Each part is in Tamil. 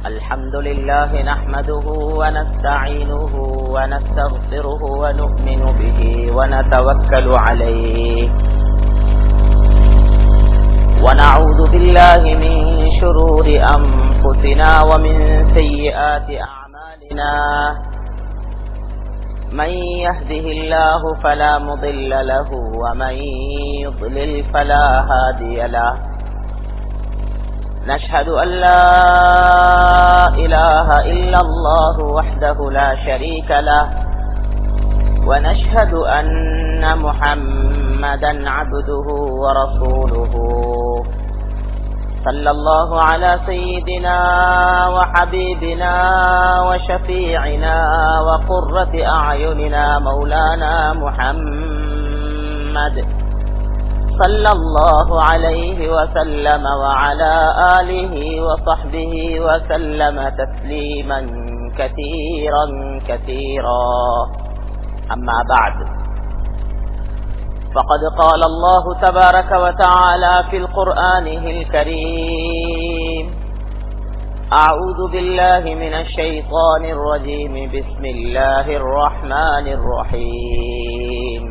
الحمد لله نحمده ونستعينه ونستغفره ونؤمن به ونتوكل عليه ونعوذ بالله من شرور أنفسنا ومن سيئات أعمالنا من يهده الله فلا مضل له ومن يضلل فلا هادي له نشهد أن لا إله إلا الله وحده لا شريك له ونشهد أن محمدا عبده ورسوله صلى الله على سيدنا وحبيبنا وشفيعنا وقرة أعيننا مولانا محمد صلى الله عليه وسلم وعلى آله وصحبه وسلم تسليما كثيرا كثيرا أما بعد فقد قال الله تبارك وتعالى في القرآنه الكريم أعوذ بالله من الشيطان الرجيم بسم الله الرحمن الرحيم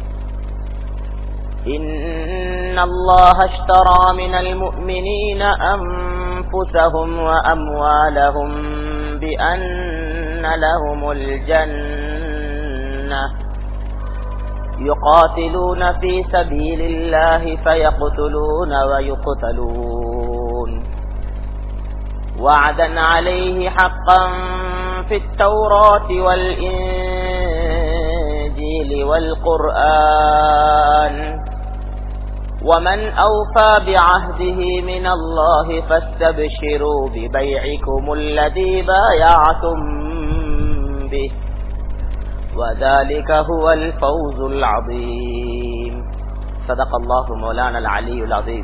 إن الله اشترى من المؤمنين أنفسهم وأموالهم بأن لهم الجنة يقاتلون في سبيل الله فيقتلون ويقتلون وعدا عليه حقا في التوراة والإنجيل والقرآن ومن أوفى بعهده من الله فاستبشروا ببيعكم الذي بايعتم به وذلك هو الفوز العظيم صدق الله مولانا العلي العظيم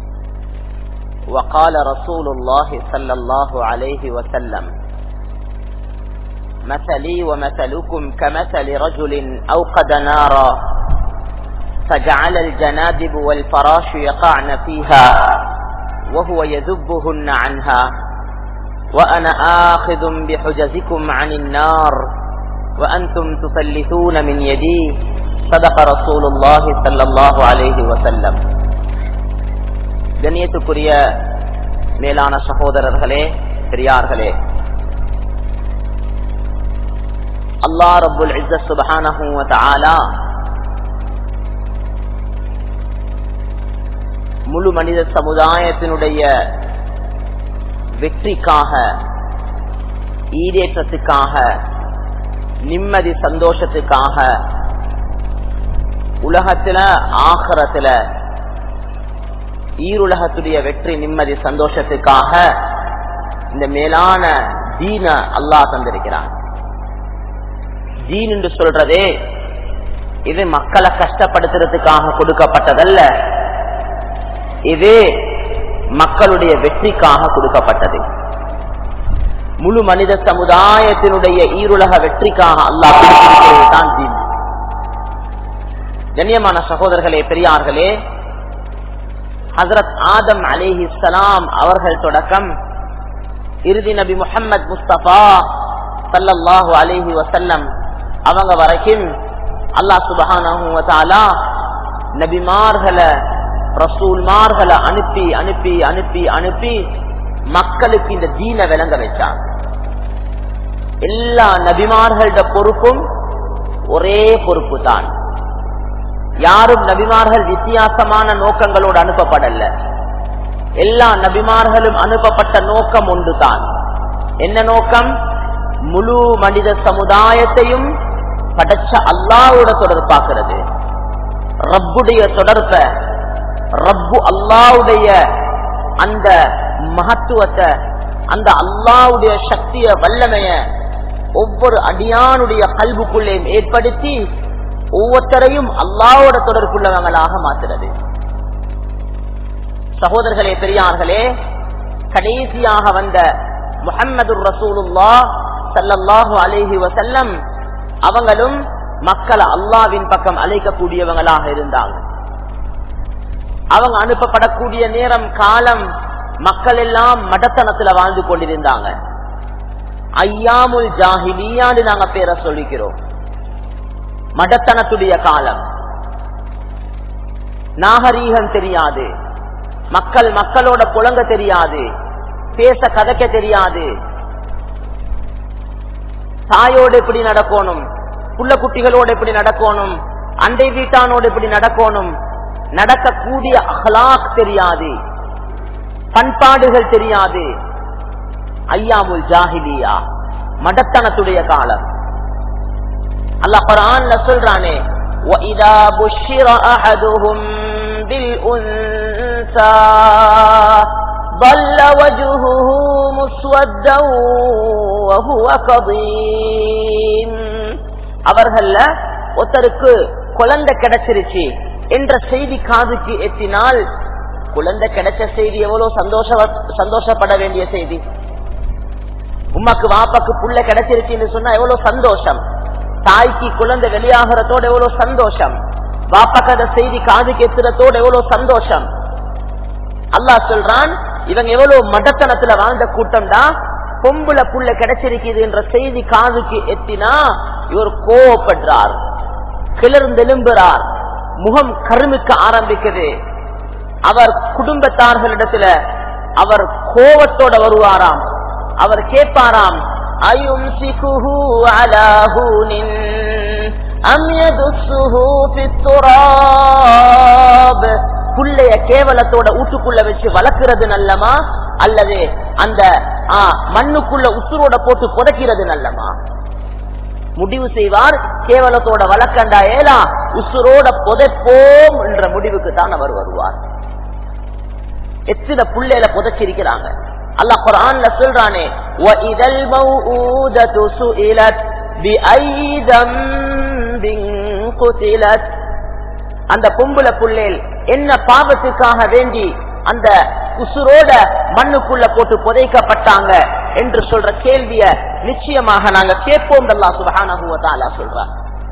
وقال رسول الله صلى الله عليه وسلم مثلي ومثلكم كمثل رجل أوقد نارا فجعل الجنادب والفراش يقعن فيها وهو يذبهن عنها وأنا آخذ بحجزكم عن النار وأنتم تفلثون من يدي صدق رسول الله صلى الله عليه وسلم கண்ணியத்துக்குரிய மேலான சகோதரர்களே பெரியார்களே அல்லா ரபுல் இஸ்ஸத் சுபஹானஹு வ தஆலா முழு மனித சமுதாயத்தினுடைய வெற்றிக்காக ஈடேற்றத்துக்காக நிம்மதி சந்தோஷத்துக்காக உலகத்துல ஆகரத்துல ஈருலகத்துடைய வெற்றி நிம்மதி சந்தோஷத்துக்காக இந்த மேலான தீன அல்லாஹ் தந்திருக்கிறான் தீன் என்று சொல்றதே இது மக்களை கஷ்டப்படுத்துறதுக்காக கொடுக்கப்பட்டதல்ல இது மக்களுடைய வெற்றிக்காக கொடுக்கப்பட்டது முழு மனித சமுதாயத்தினுடைய ஈருலக வெற்றிக்காக அல்லாஹ் தான் தீன் கண்ணியமான சகோதரர்களே பெரியார்களே ஹசரத் ஆதம் அலேஹி சலாம் அவர்கள் தொடக்கம் இறுதி நபி முகமது முஸ்தபா சல்லல்லாஹு அலேஹி வசல்லம் அவங்க வரைக்கும் அல்லாஹ் சுபஹானா நபிமார்களை ரசூல்மார்களை அனுப்பி அனுப்பி அனுப்பி அனுப்பி மக்களுக்கு இந்த தீன விளங்க வச்சாங்க எல்லா நபிமார்கள பொறுப்பும் ஒரே பொறுப்பு தான் யாரும் நபிமார்கள் வித்தியாசமான நோக்கங்களோடு அனுப்பப்படல எல்லா நபிமார்களும் அனுப்பப்பட்ட நோக்கம் ஒன்றுதான் என்ன நோக்கம் முழு மனித சமுதாயத்தையும் படைச்ச அல்லாவோட தொடர்பாக்குறது ரப்புடைய தொடர்ப ரப்பு அல்லாவுடைய அந்த மகத்துவத்தை அந்த அல்லாவுடைய சக்திய வல்லமைய ஒவ்வொரு அடியானுடைய கல்வுக்குள்ளேயும் ஏற்படுத்தி ஒவ்வொருத்தரையும் அல்லாவோட தொடர்புள்ளவங்களாக மாத்துறது சகோதரர்களே பெரியார்களே கடைசியாக வந்த முகம்மது ரசூலுல்லா சல்லல்லாஹு அலேஹி வசல்லம் அவங்களும் மக்களை அல்லாவின் பக்கம் அழைக்கக்கூடியவங்களாக இருந்தாங்க அவங்க அனுப்பப்படக்கூடிய நேரம் காலம் மக்கள் எல்லாம் மடத்தனத்துல வாழ்ந்து கொண்டிருந்தாங்க ஐயாமுல் ஜாஹிலியான்னு நாங்க பேரை சொல்லிக்கிறோம் மடத்தனத்துடைய காலம் நாகரீகம் தெரியாது மக்கள் மக்களோட புழங்க தெரியாது பேச கதைக்க தெரியாது தாயோடு எப்படி நடக்கணும் புள்ள குட்டிகளோடு எப்படி நடக்கணும் அண்டை வீட்டானோடு எப்படி நடக்கணும் நடக்கக்கூடிய அஹ்லாக் தெரியாது பண்பாடுகள் தெரியாது ஐயாமுல் ஜாஹிலியா மடத்தனத்துடைய காலம் அல்லாஹ் குர்ஆன்ல சொல்றானே وَإِذَا بُشِّرَ أَحَدُهُم بِالْأُنثَى ظل وجهه مسودا وهو كظيم அவர்கள ஒருத்தருக்கு குழந்தை கிடைச்சிருச்சு என்ற செய்தி காதுக்கு எத்தினால் குழந்தை கிடைச்ச செய்தி எவ்வளவு சந்தோஷ சந்தோஷப்பட வேண்டிய செய்தி உமாக்கு வாப்பாக்கு புள்ள கிடைச்சிருச்சுன்னு சொன்னா எவ்வளவு சந்தோஷம் தாய்க்கு குழந்தை வெளியாகிறதோட எவ்வளவு சந்தோஷம் வாப்பாக்கு அந்த செய்தி காதுக்கு எத்துறதோட எவ்வளவு சந்தோஷம் அல்லாஹ் சொல்றான் இவங்க எவ்வளவு மடத்தனத்துல வாழ்ந்த கூட்டம் தான் பொம்புல புள்ள கிடைச்சிருக்குது என்ற செய்தி காதுக்கு எத்தினா இவர் கோவப்படுறார் கிளர்ந்தெலும்புறார் முகம் கருமிக்க ஆரம்பிக்குது அவர் குடும்பத்தார்களிடத்துல அவர் கோவத்தோட வருவாராம் அவர் கேட்பாராம் அயும்சிகுஹு அலா ஹூனின் அம் யதுஸ்ஸுஹு ஃபித்துராப் புள்ளைய கேவலத்தோட ஊட்டுக்குள்ள வச்சு வளர்க்கிறது நல்லமா அல்லது அந்த ஆ, மண்ணுக்குள்ள உசுரோட போட்டு புதைக்கிறது நல்லமா முடிவு செய்வார் கேவலத்தோட வழக்கண்டா ஏலா உசுரோட புதைப்போம் என்ற முடிவுக்கு தான் அவர் வருவார் எத்தனை புள்ளையில புதைச்சிருக்கிறாங்க அல்லாஹ் குர்ஆன்ல சொல்றானே وَإِذَا الْمَوْءُودَةُ سُئِلَتْ بِأَيِّ ذَنبٍ قُتِلَتْ அந்த பொம்புல புள்ளேல் என்ன பாவத்துக்காக வேண்டி அந்த உசுரோட மண்ணுக்குள்ள போட்டு புதைக்கப்பட்டாங்க என்று சொல்ற கேள்விய நிச்சயமாக நாங்க கேட்போம் அல்லா சுபஹானஹுவதாலா சொல்றார்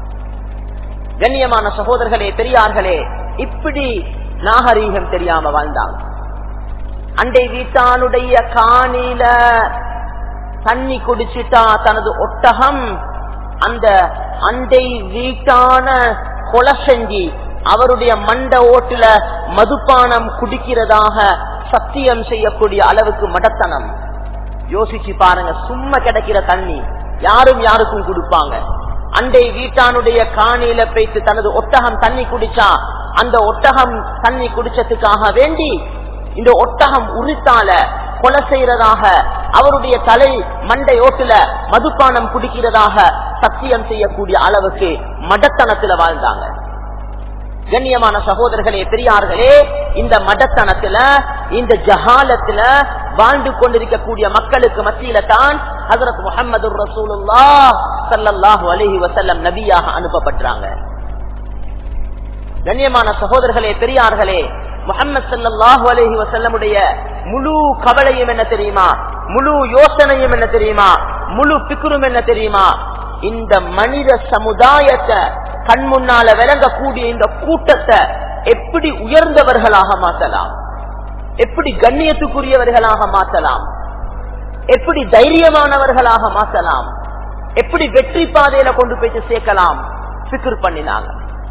கண்ணியமான சகோதரர்களே பெரியார்களே இப்படி நாகரீகம் தெரியாம வாழ்ந்தாங்க அண்டை வீட்டானுடைய காணில தண்ணி குடிச்சிட்டா தனது ஒட்டகம் அந்த அண்டை வீட்டான கொலை செஞ்சு அவருடைய மண்ட ஓட்டுல மதுபானம் குடிக்கிறதாக சத்தியம் செய்யக்கூடிய அளவுக்கு மடத்தனம் யோசிச்சு பாருங்க சும்மா கிடைக்கிற தண்ணி யாரும் யாருக்கும் கொடுப்பாங்க அண்டை வீட்டானுடைய காணியில போய்த்து தனது ஒட்டகம் தண்ணி குடிச்சா அந்த ஒட்டகம் தண்ணி குடிச்சதுக்காக வேண்டி இந்த ஒட்டகம் உரித்தால கொலை செய்யறதாக அவருடைய தலை மண்டை ஓட்டுல மதுபானம் குடிக்கிறதாக சத்தியம் செய்யக்கூடிய அளவுக்கு மடத்தனத்துல வாழ்ந்தாங்க கண்ணியமான சகோதரர்களே பெரியார்களே இந்த மடத்தனத்துல இந்த ஜஹாலத்துல வாழ்ந்து கொண்டிருக்கக்கூடிய மக்களுக்கு மத்தியில தான் ஹசரத் முகமது ரசூலுல்லா சல்லல்லாஹு அலைஹி வசல்லம் நபியாக அனுப்பப்பட்டாங்க கண்ணியமான சகோதரர்களே பெரியார்களே முகமது சல்லாஹூ அலஹி வசல்லமுடைய முழு கவலையும் என்ன தெரியுமா முழு யோசனையும் என்ன தெரியுமா முழு பிக்குரும் என்ன தெரியுமா இந்த மனித சமுதாயத்தை கண் முன்னால விளங்கக்கூடிய இந்த கூட்டத்தை எப்படி உயர்ந்தவர்களாக மாற்றலாம் எப்படி கண்ணியத்துக்குரியவர்களாக மாற்றலாம் எப்படி தைரியமானவர்களாக மாற்றலாம் எப்படி வெற்றி பாதையில கொண்டு போயிட்டு சேர்க்கலாம் பிக்ர் பண்ணினாங்க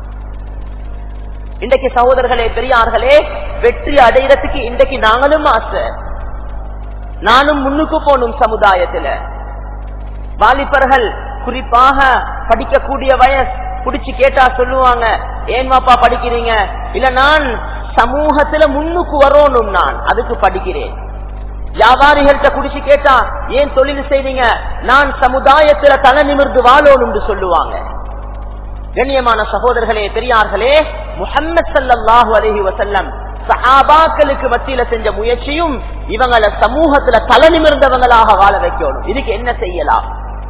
இன்றைக்கு சகோதரர்களே பெரியார்களே வெற்றி அடைகிறதுக்கு இன்றைக்கு நாங்களும் ஆசை நானும் முன்னுக்கு போனும் சமுதாயத்துல வாலிபர்கள் குறிப்பாக படிக்கக்கூடிய வயசு புடிச்சு கேட்டா சொல்லுவாங்க ஏன் வாப்பா படிக்கிறீங்க இல்ல நான் சமூகத்துல முன்னுக்கு வரணும் நான் அதுக்கு படிக்கிறேன் வியாபாரிகள்கிட்ட குடிச்சு கேட்டா ஏன் தொழில் செய்றீங்க நான் சமுதாயத்துல தலை நிமிர்ந்து வாழணும் சொல்லுவாங்க கண்ணியமான சகோதரர்களே பெரியார்களே முகம்மது சல்லாஹு அலஹி வசல்லம் சஹாபாக்களுக்கு மத்தியில செஞ்ச முயற்சியும் இவங்கள சமூகத்துல தலை நிமிர்ந்தவங்களாக வாழ வைக்கணும் இதுக்கு என்ன செய்யலாம்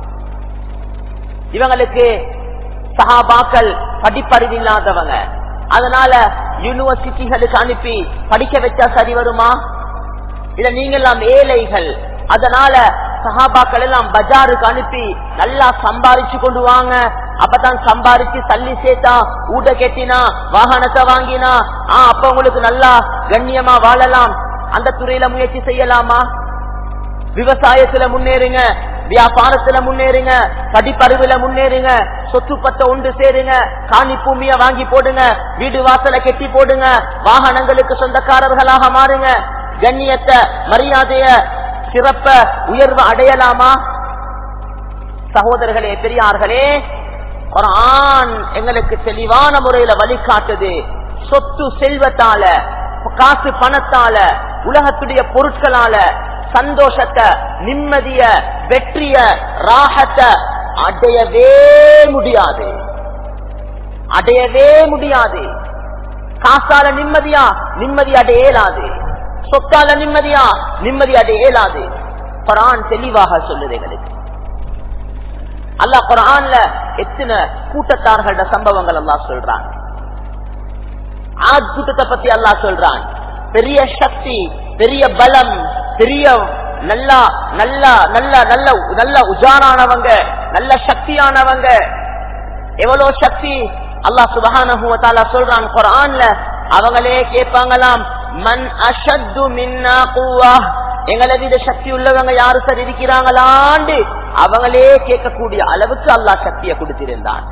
இவங்களுக்கு சஹாபாக்கள் படிப்பறிவு இல்லாதவங்க அதனால யூனிவர்சிட்டிகளுக்கு அனுப்பி படிக்க வச்சா சரி வருமா இல்ல நீங்க எல்லாம் ஏழைகள் அதனால சஹாபாக்கள் எல்லாம் பஜாருக்கு அனுப்பி நல்லா சம்பாரிச்சு கொண்டு வாங்க அப்பதான் சம்பாரிச்சு தள்ளி சேர்த்தா ஊட கெட்டினா வாகனத்தை வாங்கினா ஆ அப்ப உங்களுக்கு நல்லா கண்ணியமா வாழலாம் அந்த துறையில முயற்சி செய்யலாமா விவசாயத்துல முன்னேறுங்க வியாபாரத்துல முன்னேறுங்க படிப்பறிவுல முன்னேறுங்க சொத்து பத்த ஒன்று சேருங்க காணி பூமிய வாங்கி போடுங்க வீடு வாசலை கெட்டி போடுங்க வாகனங்களுக்கு சொந்தக்காரர்களாக மாறுங்க கண்ணியத்தை மரியாதைய சிறப்ப உயர்வு அடையலாமா சகோதரர்களே பெரியார்களே ஒரு ஆண் எங்களுக்கு தெளிவான முறையில வழிகாட்டுது சொத்து செல்வத்தால காசு பணத்தால உலகத்துடைய பொருட்களால சந்தோஷத்தை நிம்மதிய வெற்றிய ராகத்தை அடையவே முடியாது அடையவே முடியாது காசால நிம்மதியா நிம்மதி அடைய இயலாது சொத்தால நிம்மதியா நிம்மதி அடைய இயலாது குரான் தெளிவாக சொல்லுது எங்களுக்கு அல்லாஹ் குரான்ல எத்தனை கூட்டத்தார்களோட சம்பவங்கள் அல்லாஹ் சொல்றான் ஆத் கூட்டத்தை பத்தி அல்லாஹ் சொல்றான் பெரிய சக்தி பெரிய பலம் பெரிய நல்லா நல்லா நல்ல நல்ல நல்ல உஜாரானவங்க நல்ல சக்தியானவங்க எவ்வளவு சக்தி அல்லாஹ் சுபஹானஹு சொல்றான் குரான்ல அவங்களே கேட்பாங்களாம் மன் அஷத்து மின்னா குவா எங்களை வித சக்தி உள்ளவங்க யாரு சார் இருக்கிறாங்களாண்டு அவங்களே கேட்கக்கூடிய அளவுக்கு அல்லாஹ் சக்தியை கொடுத்திருந்தான்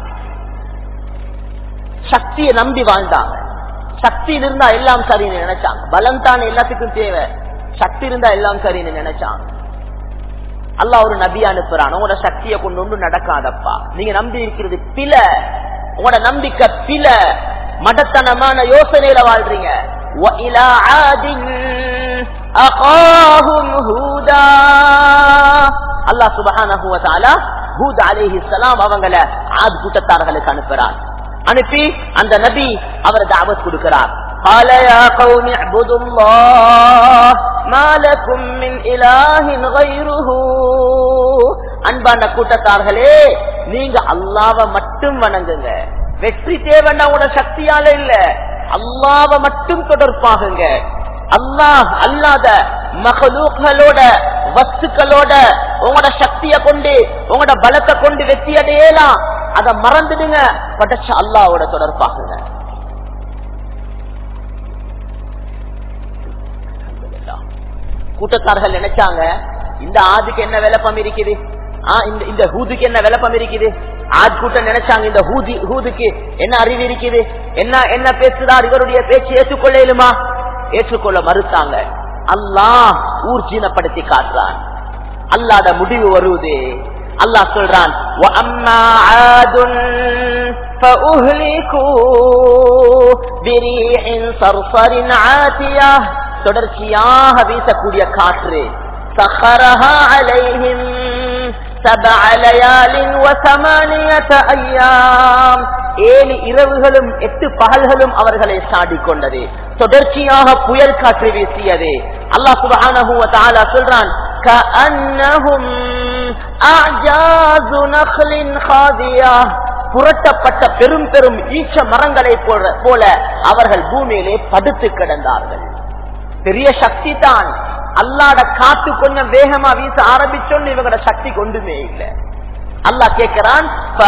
சக்தியை நம்பி வாழ்ந்தாங்க சக்தி இருந்தா எல்லாம் சரின்னு நினைச்சாங்க பலம் தான் எல்லாத்துக்கும் தேவை சக்தி இருந்தா எல்லாம் சரின்னு நினைச்சாங்க அல்லாஹ் ஒரு நபி அனுப்புறான் உங்களோட சக்தியை கொண்டு ஒன்று நடக்காதப்பா நீங்க நம்பி இருக்கிறது பில உங்களோட நம்பிக்கை பில மடத்தனமான யோசனையில வாழ்றீங்க وَإِلَى عَادٍ أَخَاهُمْ هُودًا அல்லாஹ் சுப்ஹானஹு வ தஆலா ஹூத் அலைஹிஸ்ஸலாம் அவங்கள ஆத் கூட்டத்தார்களுக்கு அனுப்புறார் அனுப்பி அந்த நபி அவர் தாவத் கொடுக்கிறார் قال يا قوم اعبدوا الله ما لكم من إله غيره அன்பான கூட்டத்தார்களே நீங்க அல்லாவ மட்டும் வணங்குங்க வெற்றி தேவைன்னா உங்களோட சக்தியால இல்ல அல்லாவ மட்டும் தொடர்பாகுங்க அல்லாஹ் அல்லாத மகளூக்களோட வஸ்துக்களோட உங்களோட சக்திய கொண்டு உங்களோட பலத்தை கொண்டு வெற்றி அடையலாம் அதை மறந்துடுங்க படைச்ச அல்லாவோட தொடர்பாகுங்க கூட்டத்தார்கள் நினைச்சாங்க இந்த ஆதுக்கு என்ன விளப்பம் இருக்குது இந்த ஹூதுக்கு என்ன விளப்பம் இருக்குது ஆத் கூட்டம் நினைச்சாங்க இந்த ஹூதி ஹூதுக்கு என்ன அறிவு இருக்குது என்ன என்ன பேசுறார் இவருடைய பேச்சு ஏற்றுக்கொள்ள இயலுமா ஏற்றுக்கொள்ள மறுத்தாங்க அல்லாஹ் ஊர்ஜீனப்படுத்தி காட்டுறான் அல்லாத முடிவு வருவது அல்லாஹ் சொல்றான் தொடர்ச்சியாக வீசக்கூடிய காற்று சஹரஹா அலைஹிம் سبع ليال وثمانية أيام ஏழு இரவுகளும் எட்டு பகல்களும் அவர்களை சாடிக் கொண்டது தொடர்ச்சியாக புயல் காற்று வீசியது அல்லாஹ் சுபஹானஹு வ தஆலா சொல்றான் கஅன்னஹும் அஜாஸு நഖ்லின் காதியா புரட்டப்பட்ட பெரும் பெரும் ஈச்ச மரங்களை போல அவர்கள் பூமியிலே படுத்து கிடந்தார்கள் பெரிய சக்தி தான் அல்லாட காத்து கொஞ்சம் வேகமா வீச ஆரம்பிச்சோன்னு இவங்களோட சக்தி கொண்டுமே இல்லை அல்லாஹ் கேட்கிறான்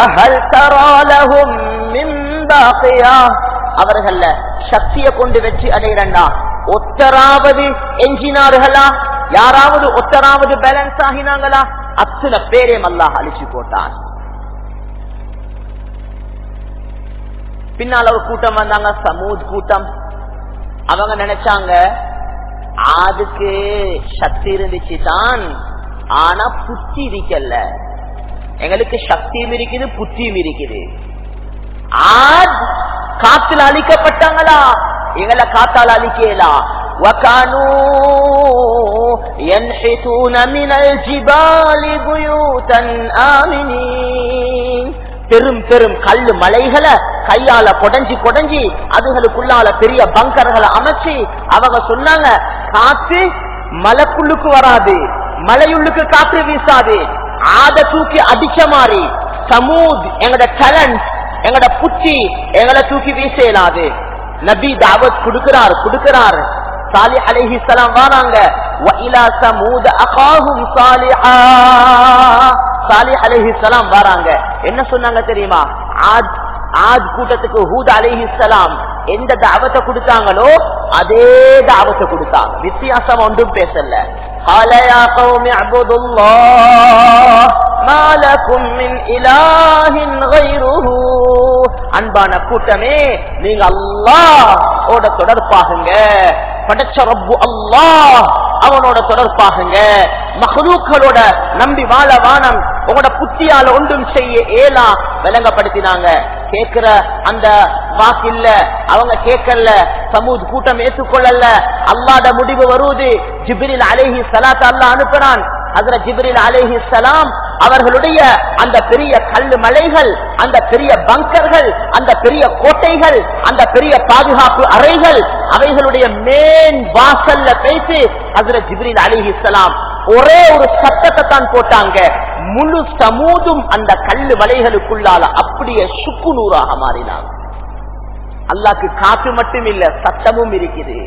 அவர்கள சக்தியை கொண்டு வெற்றி அடைகிறண்டா ஒத்தராவது எஞ்சினார்களா யாராவது ஒத்தராவது பேலன்ஸ் ஆகினாங்களா அத்தனை பேரையும் அல்லாஹ் அழிச்சு போட்டான் பின்னால் ஒரு கூட்டம் வந்தாங்க சமூத் கூட்டம் அவங்க நினைச்சாங்க அதுக்கு சக்தி இருந்துச்சு தான் ஆனா புத்தி இருக்கல்ல எங்களுக்கு சக்தியும் இருக்குது புத்தியும் இருக்குது ஆத் காத்துல அழிக்கப்பட்டாங்களா எங்களை காத்தால் அழிக்கலாம் وكانوا ينحتون من الجبال بيوتا آمنين பெரும் பெரும் கல்லு மலைகளை கையால கொடைஞ்சி கொடைஞ்சி அதுகளுக்குள்ளால பெரிய பங்கர்களை அமைச்சு அவங்க சொன்னாங்க காத்து மலைக்குள்ளுக்கு வராது மலையுள்ளுக்கு காற்று வீசாது ஆத தூக்கி அடிச்ச மாதிரி சமூத் எங்கட டேலண்ட் எங்கட புத்தி எங்களை தூக்கி வீசலாது நபி தாவத் கொடுக்கிறார் கொடுக்கிறார் சாலி அலைஹி சலாம் வராங்க சமூத அகாஹும் சாலிஹா சாலி அலஹி வராங்க என்ன சொன்னாங்க தெரியுமா ஆத் ஆத் கூட்டத்துக்கு ஹூத் அலஹி எந்த தாவத்தை கொடுத்தாங்களோ அதே தாவத்தை கொடுத்தாங்க வித்தியாசம் ஒன்றும் பேசல قال يا قوم اعبدوا الله ما لكم من إله غيره அன்பான கூட்டமே நீங்க அல்லாஹ் ஓட தொடர்பாகுங்க படைச்ச ரப்பு அல்லாஹ் அவனோட தொடர்பாகுங்க மஹலூக்களோட நம்பி வாழ வானம் உங்களோட புத்தியால ஒன்றும் செய்ய ஏலா விளங்கப்படுத்தினாங்க கேட்கிற அந்த வாக்கில்ல அவங்க கேட்கல சமூத் கூட்டம் ஏற்றுக்கொள்ளல அல்லாத முடிவு வருவது ஜிபிரில் அலேஹி சலாத் அல்லா அனுப்புறான் அதுல ஜிப்ரில் அலேஹி சலாம் அவர்களுடைய அந்த பெரிய கல்லு மலைகள் அந்த பெரிய பங்கர்கள் அந்த பெரிய கோட்டைகள் அந்த பெரிய பாதுகாப்பு அறைகள் அவைகளுடைய மேன் வாசல்ல பேசி அதுல ஜிப்ரில் அலிஹி சலாம் ஒரே ஒரு சட்டத்தை தான் போட்டாங்க முழு சமூதும் அந்த கல்லு மலைகளுக்குள்ளால அப்படியே சுக்கு நூறாக மாறினாங்க அல்லாக்கு காத்து மட்டும் இல்ல சட்டமும் இருக்குது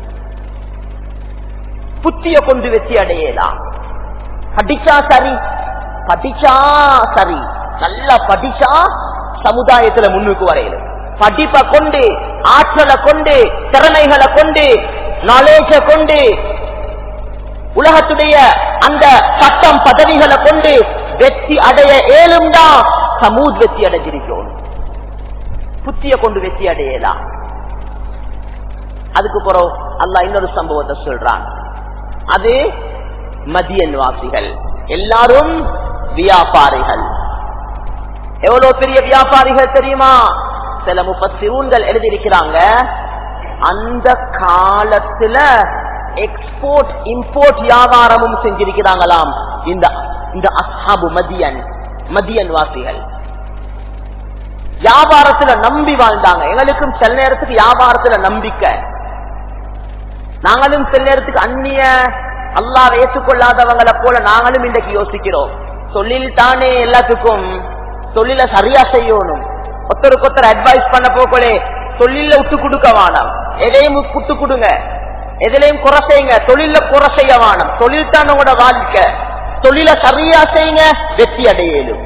புத்திய கொண்டு வெற்றி அடையலாம் படிச்சா சரி படிச்சா சரி நல்லா படிச்சா சமுதாயத்துல முன்னுக்கு வரையிலும் படிப்பை கொண்டு ஆற்றலை கொண்டு திறமைகளை கொண்டு நாலேஜ கொண்டு உலகத்துடைய அந்த சட்டம் பதவிகளை கொண்டு வெற்றி அடைய ஏழும்டா சமூத் வெற்றி அடைஞ்சிருக்கோம் புத்திய கொண்டு வெற்றி அடையலாம் அதுக்கு பிறகு அல்லா இன்னொரு சம்பவத்தை சொல்றான் அது மதியன் வாசிகள் எல்லாரும் வியாபாரிகள் எவ்வளவு பெரிய வியாபாரிகள் தெரியுமா சில முப்பத்திரூன்கள் எழுதியிருக்கிறாங்க அந்த காலத்துல எக்ஸ்போர்ட் இம்போர்ட் வியாபாரமும் செஞ்சிருக்கிறாங்களாம் இந்த இந்த அசாபு மதியன் மதியன் வாசிகள் வியாபாரத்துல நம்பி வாழ்ந்தாங்க எங்களுக்கும் சில நேரத்துக்கு வியாபாரத்துல நம்பிக்கை நாங்களும் சில நேரத்துக்கு அந்நிய அல்லாஹ் ஏற்றுக்கொள்ளாதவங்களை போல நாங்களும் இன்றைக்கு யோசிக்கிறோம் தொழில் தானே எல்லாத்துக்கும் தொழில சரியா செய்யணும் ஒருத்தருக்கு ஒருத்தர் அட்வைஸ் பண்ண போகலே தொழில விட்டு கொடுக்க வேணாம் எதையும் விட்டு கொடுங்க எதிலையும் குறை செய்யுங்க தொழில குறை செய்ய வேணாம் தொழில் தான் உங்களோட வாழ்க்கை தொழில சரியா செய்யுங்க வெற்றி அடையலும்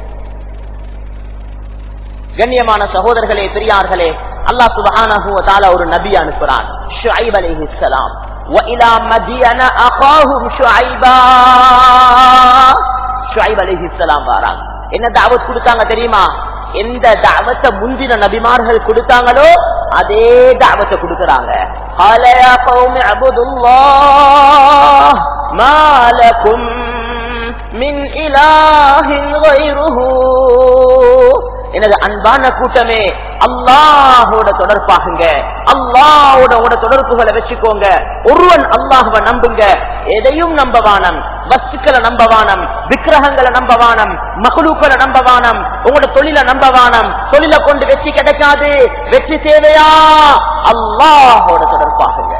கண்ணியமான சகோதரர்களே பெரியார்களே அல்லா சுபஹானஹு தால ஒரு நபி அனுப்புறான் ஷுஐப் அலைஹிஸ்ஸலாம் وإلى مدين أخاهم شعيبا ஷுஐப் அலைஹிஸ்ஸலாம் வராங்க என்ன தாவத் கொடுத்தாங்க தெரியுமா எந்த தாவத்தை முந்தின நபிமார்கள் கொடுத்தாங்களோ அதே தாவத்தை கொடுக்கறாங்க قال يا قوم اعبدوا الله ما لكم من إله غيره எனது அன்பான கூட்டமே அல்லாஹோட தொடர்பாகுங்க அல்லாஹோட உட தொடர்புகளை வச்சுக்கோங்க ஒருவன் அல்லாஹுவ நம்புங்க எதையும் நம்பவானம் வஸ்துக்களை நம்பவானம் விக்கிரகங்களை நம்பவானம் மகளுக்களை நம்பவானம் உங்களோட தொழில நம்பவானம் தொழில கொண்டு வெற்றி கிடைக்காது வெற்றி தேவையா அல்லாஹோட தொடர்பாகுங்க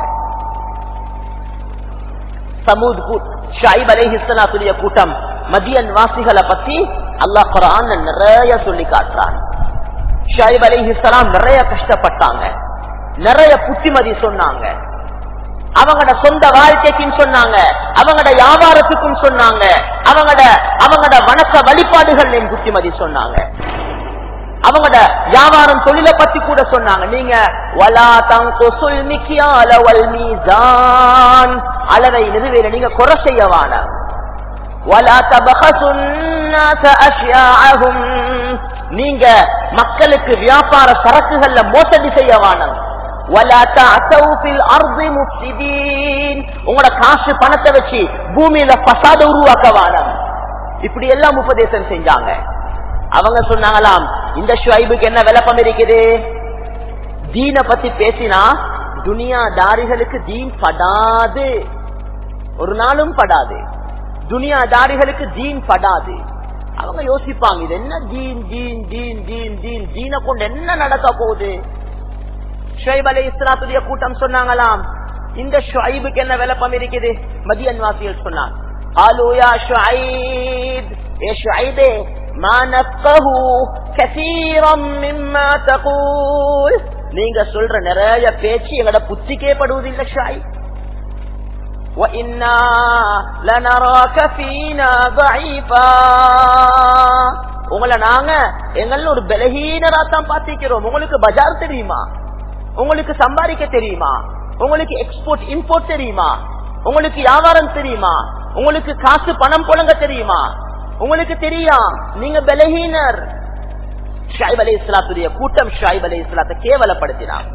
சமூத் ஷாயிப் அலைஹிஸ்லாத்துடைய கூட்டம் மதியன் வாசிகளை பத்தி அல்லாஹ் குரான் நிறைய சொல்லி காட்டுறான் ஷாயிப் அலைஹிஸ்லாம் நிறைய கஷ்டப்பட்டாங்க நிறைய புத்திமதி சொன்னாங்க அவங்களோட சொந்த வாழ்க்கைக்கும் சொன்னாங்க அவங்களோட வியாபாரத்துக்கும் சொன்னாங்க அவங்களோட அவங்களோட வணக்க வழிபாடுகள் புத்திமதி சொன்னாங்க அவங்களோட வியாபாரம் தொழிலை பத்தி கூட சொன்னாங்க நீங்க வலா தங்கொசுல் மிக்கியால வல் மீசான் அளவை நிறுவையில நீங்க குறை செய்யவான வலா தபகசுன்னாச அஷ்யாஅஹும் நீங்க மக்களுக்கு வியாபார சரக்குகள்ல மோசடி செய்யவானம் வலா தஅசௌ ஃபில் அர்தி முஃப்ஸிதீன் உங்களோட காசு பணத்தை வச்சு பூமியில பசாத உருவாக்கவானம் இப்படி எல்லாம் உபதேசம் செஞ்சாங்க அவங்க சொன்னாங்களாம் இந்த ஷுவைபுக்கு என்ன விளப்பம் இருக்குது தீன பத்தி பேசினா துனியா தாரிகளுக்கு தீன் படாது ஒரு நாளும் படாது துனியா தாரிகளுக்கு தீன் படாது அவங்க யோசிப்பாங்க இது என்ன தீன் தீன் தீன் தீன் தீன் தீனை கொண்டு என்ன நடக்க போகுது ஷுவைப் அலி இஸ்லாத்துடைய கூட்டம் சொன்னாங்களாம் இந்த ஷுவைபுக்கு என்ன விளப்பம் இருக்குது மதியன் வாசிகள் சொன்னாங்க ஆலோ யா ஷுஐப் ஏ ஷுஐபே ما نفقه كثيرا مما تقول நீங்க சொல்ற நிறைய பேச்சு எங்கட புத்திக்கே படுவதில்லை ஷாய் وَإِنَّا لَنَرَاكَ فِينَا ضَعِيفًا உங்களை நாங்க எங்கள ஒரு பலகீனரா தான் பாத்திக்கிறோம் உங்களுக்கு பஜார் தெரியுமா உங்களுக்கு சம்பாதிக்க தெரியுமா உங்களுக்கு எக்ஸ்போர்ட் இம்போர்ட் தெரியுமா உங்களுக்கு வியாபாரம் தெரியுமா உங்களுக்கு காசு பணம் புழங்க தெரியுமா உங்களுக்கு தெரியா நீங்க பலஹீனர் ஷாயிப் அலி இஸ்லாத்துடைய கூட்டம் ஷாயிப் அலி இஸ்லாத்தை கேவலப்படுத்தினார்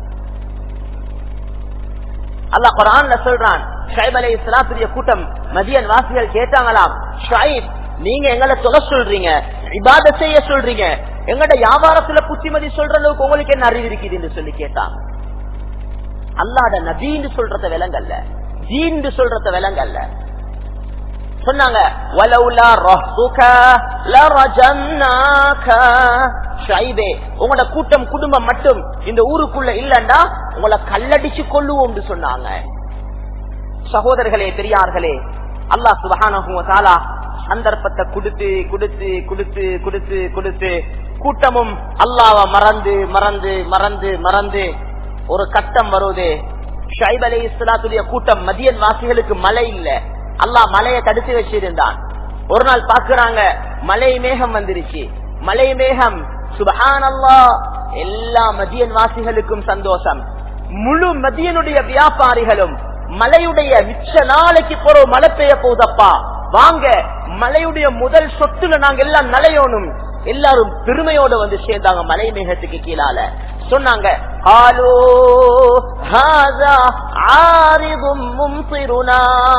அல்லாஹ் குரான்ல சொல்றான் ஷாயிப் அலி இஸ்லாத்துடைய கூட்டம் மதியன் வாசிகள் கேட்டாங்களாம் ஷாயிப் நீங்க எங்களை சொல்ல சொல்றீங்க இபாத செய்ய சொல்றீங்க எங்கட வியாபாரத்துல புத்திமதி சொல்ற அளவுக்கு உங்களுக்கு என்ன அறிவு இருக்குதுன்னு சொல்லி கேட்டாங்க அல்லாட நபீன்னு சொல்றத விலங்கல்ல ஜீன்னு சொல்றத விலங்கல்ல சொன்னாங்க வலவுலா ரஹ்துக லரஜன்னாக ஷைபே உங்களோட கூட்டம் குடும்பம் மட்டும் இந்த ஊருக்குள்ள இல்லண்டா உங்களை கல்லடிச்சு கொள்ளுவோம் சொன்னாங்க சகோதரர்களே பெரியார்களே அல்லாஹ் சுபஹானஹு வ தஆலா சந்தர்ப்பத்தை கொடுத்து கொடுத்து கொடுத்து கொடுத்து கொடுத்து கூட்டமும் அல்லாஹ்வ மறந்து மறந்து மறந்து மறந்து ஒரு கட்டம் வருவது ஷைப் அலி இஸ்லாத்துடைய கூட்டம் மதியன் வாசிகளுக்கு மழை இல்ல அல்லாஹ் மலையை தடுத்து வச்சிருந்தான் ஒரு நாள் பாக்குறாங்க மலை மேகம் வந்துருச்சு மலை மேகம் சுபஹான் எல்லா மதியன் வாசிகளுக்கும் சந்தோஷம் முழு மதியனுடைய வியாபாரிகளும் மலையுடைய மிச்ச நாளைக்கு போற மழை பெய்ய போதப்பா வாங்க மலையுடைய முதல் சொத்துல நாங்க எல்லாம் நலையோனும் எல்லாரும் பெருமையோட வந்து சேர்ந்தாங்க மலை மேகத்துக்கு கீழால சொன்னாங்க "ஆலோ ஹாதா ஆரிதும் மும்திருனா."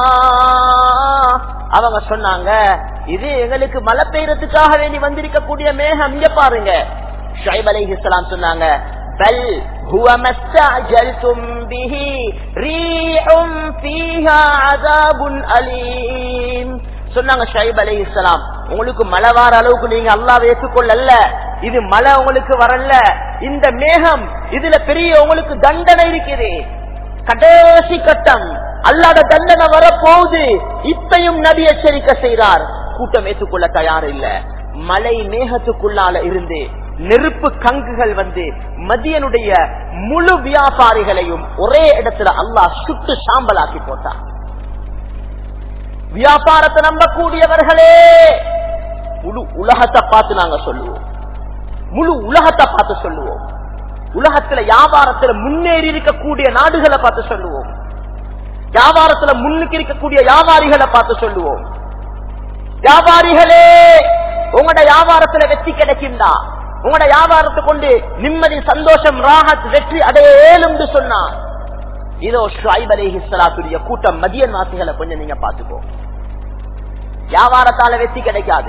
அவங்க சொன்னாங்க இது எங்களுக்கு மழை பெய்யறதுக்காக வேண்டி வந்திருக்கக்கூடிய மேகம் இங்க பாருங்க ஷைப் அலைஹிஸ்ஸலாம் சொன்னாங்க بل هو ما استعجلتم به ريح فيها عذاب أليم சொன்னாங்க ஷைப் அலி இஸ்லாம் உங்களுக்கு மழை வார அளவுக்கு நீங்க அல்லாவை ஏற்றுக்கொள்ளல இது மழை உங்களுக்கு வரல இந்த மேகம் இதுல பெரிய உங்களுக்கு தண்டனை இருக்குது கடைசி கட்டம் அல்லாத தண்டனை வரப்போகுது இப்பையும் நபி எச்சரிக்கை செய்கிறார் கூட்டம் ஏற்றுக்கொள்ள தயார் இல்ல மலை மேகத்துக்குள்ளால இருந்து நெருப்பு கங்குகள் வந்து மதியனுடைய முழு வியாபாரிகளையும் ஒரே இடத்துல அல்லாஹ் சுட்டு சாம்பலாக்கி போட்டார் வியாபாரத்தை நம்பக்கூடியவர்களே முழு உலகத்தை பார்த்து நாங்க சொல்லுவோம் முழு உலகத்தை பார்த்து சொல்லுவோம் உலகத்துல வியாபாரத்துல முன்னேறி இருக்கக்கூடிய நாடுகளை பார்த்து சொல்லுவோம் வியாபாரத்துல முன்னுக்கு இருக்கக்கூடிய வியாபாரிகளை பார்த்து சொல்லுவோம் வியாபாரிகளே உங்களோட வியாபாரத்துல வெற்றி கிடைக்கும்டா உங்களோட வியாபாரத்தை கொண்டு நிம்மதி சந்தோஷம் ராகத் வெற்றி அடையலும் சொன்னா இதோ ஷாயிப் அலிஹிஸ்லாத்துடைய கூட்டம் மதியன் வாசிகளை கொஞ்சம் நீங்க பாத்துக்கோ வியாபாரத்தால வெற்றி கிடைக்காது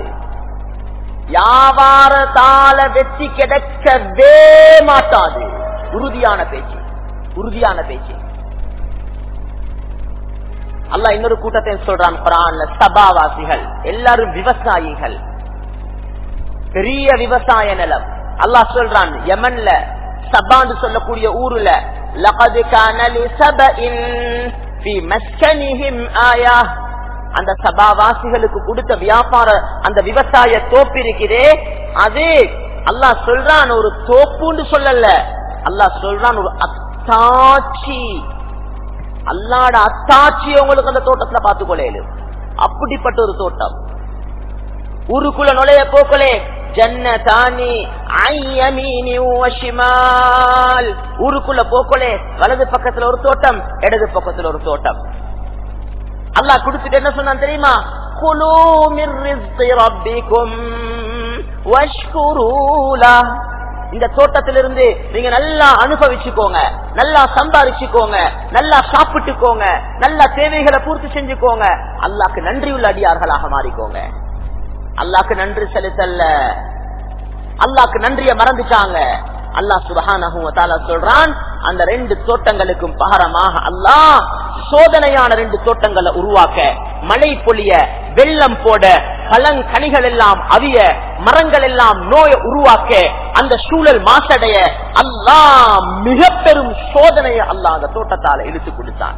வியாபாரத்தால வெற்றி கிடைக்கவே மாட்டாது உறுதியான பேச்சு உறுதியான பேச்சு அல்ல இன்னொரு கூட்டத்தை சொல்றான் குரான்ல சபாவாசிகள் எல்லாரும் விவசாயிகள் பெரிய விவசாய நிலம் அல்லாஹ் சொல்றான் யமன்ல சபான்னு சொல்லக்கூடிய ஊருல لقد كان لسبإ في مسكنهم آية அந்த சபாவாசிகளுக்கு கொடுத்த வியாபார அந்த விவசாய தோப்பு இருக்கிறே அது அல்லாஹ் சொல்றான் ஒரு தோப்புன்னு சொல்லல அல்லாஹ் சொல்றான் ஒரு அத்தாட்சி அல்லாட அத்தாட்சி உங்களுக்கு அந்த தோட்டத்துல பார்த்துக்கொள்ளு அப்படிப்பட்ட ஒரு தோட்டம் ஊருக்குள்ள நுழைய போக்கலே ஜன்னதானி ஐயமீனி வஷிமால் ஊருக்குள்ள போக்கலே வலது பக்கத்துல ஒரு தோட்டம் இடது பக்கத்துல ஒரு தோட்டம் அல்லாஹ் குடுத்துட்டு என்ன சொன்னான் தெரியுமா குலு மிர் ரிஸ்கி ரப்பிக்கும் வஷ்குரூலா இந்த தோட்டத்திலிருந்து நீங்க நல்லா அனுபவிச்சுக்கோங்க நல்லா சம்பாதிச்சுக்கோங்க நல்லா சாப்பிட்டுக்கோங்க நல்லா தேவைகளை பூர்த்தி செஞ்சுக்கோங்க அல்லாக்கு நன்றி உள்ள அடியார்களாக மாறிக்கோங்க அல்லாக்கு நன்றி செலுத்தல்ல அல்லாக்கு நன்றிய மறந்துட்டாங்க அல்லாஹ் சுபஹான சொல்றான் அந்த ரெண்டு தோட்டங்களுக்கும் பகரமாக அல்லாஹ் சோதனையான ரெண்டு தோட்டங்களை உருவாக்க மழை பொழிய வெள்ளம் போட பழங்கனிகள் எல்லாம் அவிய மரங்கள் எல்லாம் நோயை உருவாக்க அந்த சூழல் மாசடைய அல்லாஹ் மிக பெரும் சோதனையை அல்லாஹ் அந்த தோட்டத்தால இழுத்து கொடுத்தான்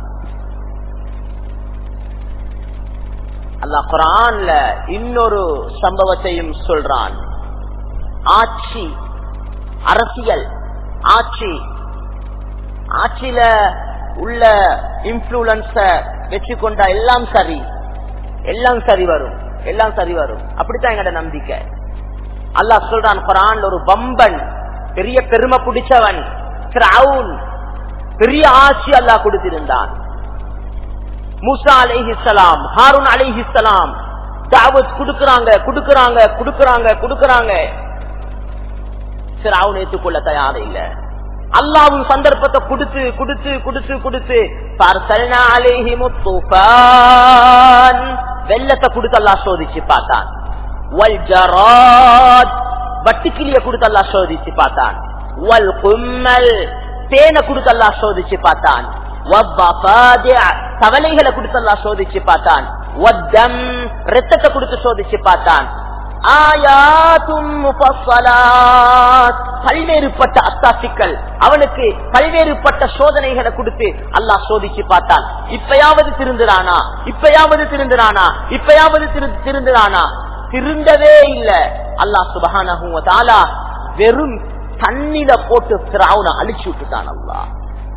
அல்லாஹ் குரான்ல இன்னொரு சம்பவத்தையும் சொல்றான் ஆட்சி அரசியல் ஆட்சி ஆட்சியில உள்ள இன்ஃபுளுன்ஸ வச்சுக்கொண்டா எல்லாம் சரி எல்லாம் சரி வரும் எல்லாம் சரி வரும் அப்படித்தான் எங்கட நம்பிக்கை அல்லாஹ் சொல்றான் குரான் ஒரு பம்பன் பெரிய பெருமை பிடிச்சவன் ஃபிரௌன் பெரிய ஆட்சி அல்லாஹ் கொடுத்திருந்தான் மூசா அலைஹிஸ்ஸலாம் ஹாரூன் அலைஹிஸ்ஸலாம் தாவத் குடுக்கறாங்க குடுக்கறாங்க குடுக்கறாங்க குடுக்கறாங்க ஃபிரௌன் ஏற்றுக்கொள்ள தயார் இல்ல அல்லாவும் சந்தர்ப்பத்தை கொடுத்து கொடுத்து கொடுத்து கொடுத்து பர்சல்னா அலைஹிமுத் தூஃபான் வெள்ளத்தை கொடுத்து அல்லாஹ் சோதிச்சு பார்த்தான் வல் ஜராத் வட்டுக்கிளிய கொடுத்து அல்லாஹ் சோதிச்சு பார்த்தான் வல் கும்மல் தேனை கொடுத்து அல்லாஹ் சோதிச்சு பார்த்தான் வவ்வஃபாதி' தவளைகளை கொடுத்து அல்லாஹ் சோதிச்சு பார்த்தான் வத்தம் ரத்தத்தை கொடுத்து சோதிச்சு பார்த்தான் ஆயாத்தும் முஃபஸ்ஸலாத் பல்வேறுபட்ட அத்தாசிக்கள் அவனுக்கு பல்வேறுபட்ட சோதனைகளை கொடுத்து அல்லாஹ் சோதிச்சு பார்த்தான் இப்பயாவது திருந்துறானா இப்பயாவது திருந்துறானா இப்பயாவது திரு- திருந்துறானா திருந்தவே இல்ல அல்லாஹ் சுபஹானஹு வ தஆலா வெறும் தண்ணில போட்டு ஃபிரௌனை அழிச்சு விட்டுட்டான் அல்லாஹ்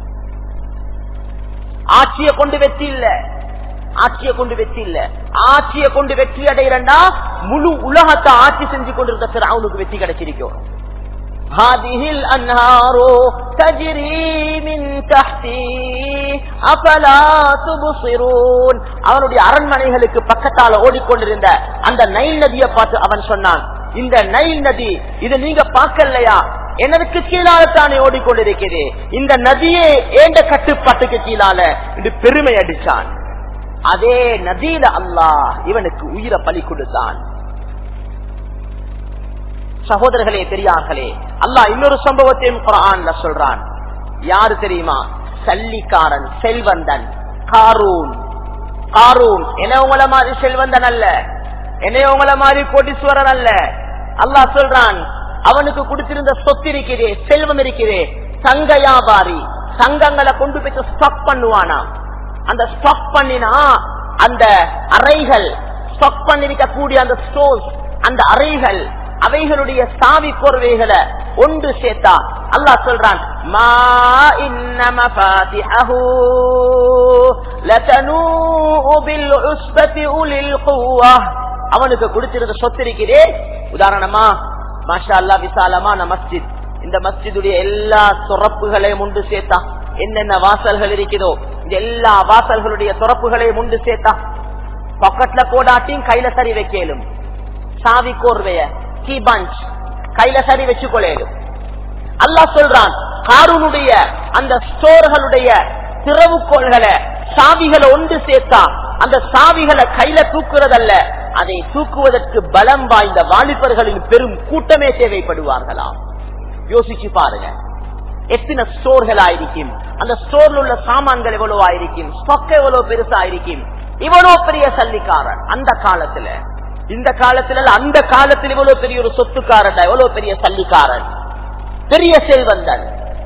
ஆட்சியை கொண்டு வெற்றி இல்ல ஆட்சியை கொண்டு வெற்றி இல்ல ஆட்சியை கொண்டு வெற்றி அடைகிறண்டா முழு உலகத்தை ஆட்சி செஞ்சு கொண்டிருந்த பிறவுனுக்கு வெற்றி கிடைச்சிருக்கும் هذه الأنهار تجري من تحتي أفلا تبصرون அவனுடைய அரண்மனைகளுக்கு பக்கத்தால ஓடிக்கொண்டிருந்த அந்த நைல் நதியை பார்த்து அவன் சொன்னான் இந்த நைல் நதி இதை நீங்க பார்க்கலையா எனக்கு கீழால தானே ஓடிக்கொண்டிருக்கிறது இந்த நதியே ஏண்ட கட்டுப்பாட்டுக்கு கீழால என்று பெருமை அடிச்சான் அதே நதியில அல்லாஹ் இவனுக்கு உயிரை பலி கொடுத்தான் சகோதரர்களே பெரியார்களே அல்லாஹ் இன்னொரு சம்பவத்தையும் குரான்ல சொல்றான் யாரு தெரியுமா சல்லிக்காரன் செல்வந்தன் காரூன் காரூன் என்ன உங்கள மாதிரி செல்வந்தன் அல்ல என்ன உங்கள மாதிரி கோட்டீஸ்வரன் அல்ல அல்லாஹ் சொல்றான் அவனுக்கு கொடுத்திருந்த சொத்து இருக்கிறே செல்வம் இருக்கிறே தங்க வியாபாரி தங்கங்களை கொண்டு போய் ஸ்டாக் பண்ணுவானா அந்த ஸ்டாக் பண்ணினா அந்த அறைகள் ஸ்டாக் பண்ணிருக்கக்கூடிய அந்த ஸ்டோர்ஸ் அந்த அறைகள் அவைகளுடைய சாவி கோர்வைகளை ஒன்று சேர்த்தா அல்லாஹ் சொல்றான் மா இன்ன மஃபாத்திஹு லதனூ பில் உஸ்பதி உலில் குவ்வா அவனுக்கு கொடுத்திருந்த சொத்து இருக்கிறே உதாரணமா மாஷா அல்லா விசாலமான மஸ்ஜித் இந்த மஸ்ஜிதுடைய எல்லா துறப்புகளையும் உண்டு சேர்த்தா என்னென்ன வாசல்கள் இருக்குதோ இந்த எல்லா வாசல்களுடைய துறப்புகளையும் உண்டு சேர்த்தா பாக்கெட்ல போடாட்டியும் கையில சரி வைக்கலும் சாவி கோர்வைய கீ பஞ்ச் கையில சரி வச்சுக்கொள்ளேலும் அல்லாஹ் சொல்றான் காரூனுடைய அந்த ஸ்டோர்களுடைய திறவுகோள்களை சாவிகளை ஒன்று சேர்த்தா அந்த சாவிகளை கையில தூக்குறதல்ல அதை தூக்குவதற்கு பலம் வாய்ந்த வாலிபர்களின் பெரும் கூட்டமே தேவைப்படுவார்களாம் யோசிச்சு பாருங்க எத்தனை ஸ்டோர்கள் ஆயிருக்கும் அந்த ஸ்டோர்ல உள்ள சாமான்கள் எவ்வளவு ஆயிருக்கும் ஸ்டாக் எவ்வளவு பெருசா ஆயிருக்கும் இவ்வளவு பெரிய சல்லிக்காரன் அந்த காலத்துல இந்த காலத்துல இல்ல, அந்த காலத்தில் இவ்வளவு பெரிய ஒரு சொத்துக்காரன் எவ்வளவு பெரிய சல்லிக்காரன் பெரிய செல்வந்தன்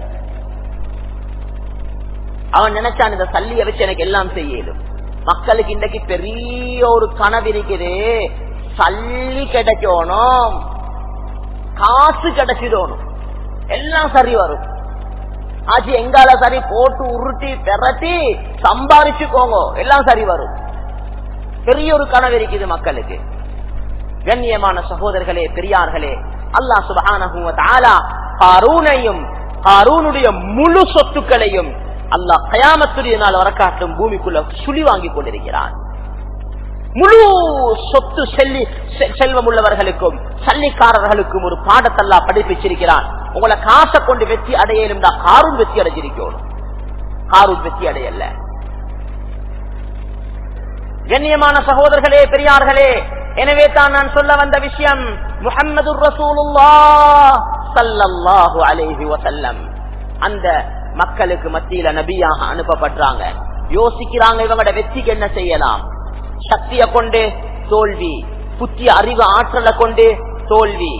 அவன் நினைச்சான் இந்த சல்லிய வச்சு எனக்கு எல்லாம் செய்யலும் மக்களுக்கு இன்றைக்கு பெரிய ஒரு கனவு இருக்குது சல்லி கிடைக்கணும் காசு கிடைச்சிடணும் எல்லாம் சரி வரும் ஆச்சு எங்கால சரி போட்டு உருட்டி பெரட்டி சம்பாரிச்சுக்கோங்க எல்லாம் சரி வரும் பெரிய ஒரு கனவு இருக்குது மக்களுக்கு கண்ணியமான சகோதரர்களே பெரியார்களே அல்லாஹ் சுபஹானஹு வ தஆலா காரூனையும் காரூனுடைய முழு சொத்துக்களையும் அல்லாஹ் கயாமத்துடைய நாள் வரக்காட்டும் பூமிக்குள்ள சுழி வாங்கி கொண்டிருக்கிறான் முழு சொத்து செல்லி செ- செல்வம் உள்ளவர்களுக்கும் சல்லிக்காரர்களுக்கும் ஒரு பாடத்தல்லா படிப்பிச்சிருக்கிறான் உங்களை காசை கொண்டு வெற்றி அடையலும் தான் காரும் வெற்றி அடைஞ்சிருக்கணும் காரும் வெற்றி அடையல கண்ணியமான சகோதரர்களே பெரியார்களே எனவே தான் நான் சொல்ல வந்த விஷயம் முஹம்மது ரசூலுல்லா ஸல்லல்லாஹு அலைஹி வஸல்லம் அந்த மக்களுக்கு மத்தியில நபியாக அனுப்பப்படுறாங்க யோசிக்கிறாங்க இவங்களோட வெற்றிக்கு என்ன செய்யலாம் சக்திய கொண்டு தோல்வி புத்திய அறிவு ஆற்றலை கொண்டு தோல்வி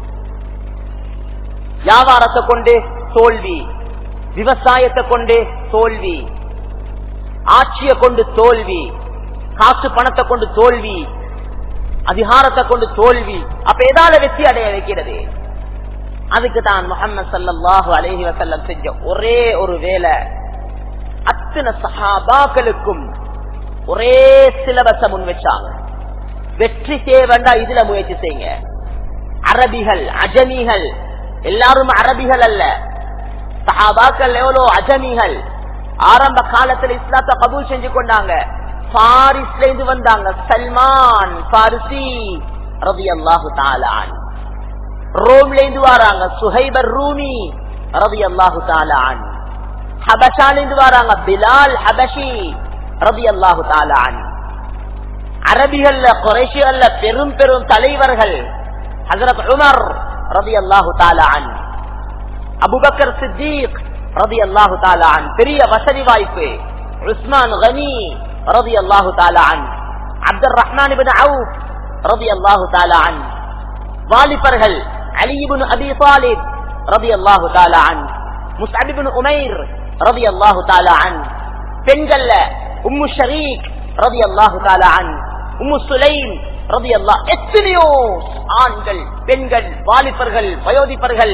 வியாபாரத்தை கொண்டு தோல்வி விவசாயத்தை கொண்டு தோல்வி ஆட்சியை கொண்டு தோல்வி காசு பணத்தை கொண்டு தோல்வி அதிகாரத்தை கொண்டு தோல்வி அப்ப எதால வெற்றி அடைய வைக்கிறது அதுக்கு தான் முகமது சல்லாஹூ அலஹி வசல்லம் செஞ்ச ஒரே ஒரு வேலை அத்தனை சஹாபாக்களுக்கும் ஒரே சிலபஸ முன் வச்சாங்க வெற்றி தேவண்டா இதுல முயற்சி செய்யுங்க அரபிகள் அஜமிகள் எல்லாரும் அரபிகள் அல்ல சஹாபாக்கள் எவ்வளோ அஜமிகள் ஆரம்ப காலத்துல இஸ்லாத்தை கபூல் செஞ்சு கொண்டாங்க பாரிஸ்ல இருந்து வந்தாங்க சல்மான் பாரிசி ரவி அல்லாஹு தாலான் ரோம்ல இருந்து வராங்க சுஹைபர் ரூமி ரவி அல்லாஹு தாலான் ஹபஷால இருந்து வராங்க பிலால் ஹபஷி ரவி அல்லாஹு தாலான் அரபிகள்ல குறைஷிகள்ல பெரும் பெரும் தலைவர்கள் ஹசரத் உமர் ரவி அல்லாஹு தாலான் அபுபக்கர் சித்திக் ரதி அல்லாஹு தாலான் பெரிய வசதி வாய்ப்பு உஸ்மான் கனி ரதி அல்லாஹு தாலான் அப்துல் ரஹ்மான் இபின் அவுப் ரதி அல்லாஹு தாலான் வாலிபர்கள் அலிபின் அபி சாலித் ரதி அல்லாஹு தாலான் முஸ்அபிபின் உமைர் ரதி அல்லாஹு தாலான் பெண்கள்ல உம்மு ஷரீக் ரதி அல்லாஹு தாலான் உம்மு சுலைம் ரதி அல்லாஹ் எத்தனையோ ஆண்கள் பெண்கள் வாலிபர்கள் வயோதிபர்கள்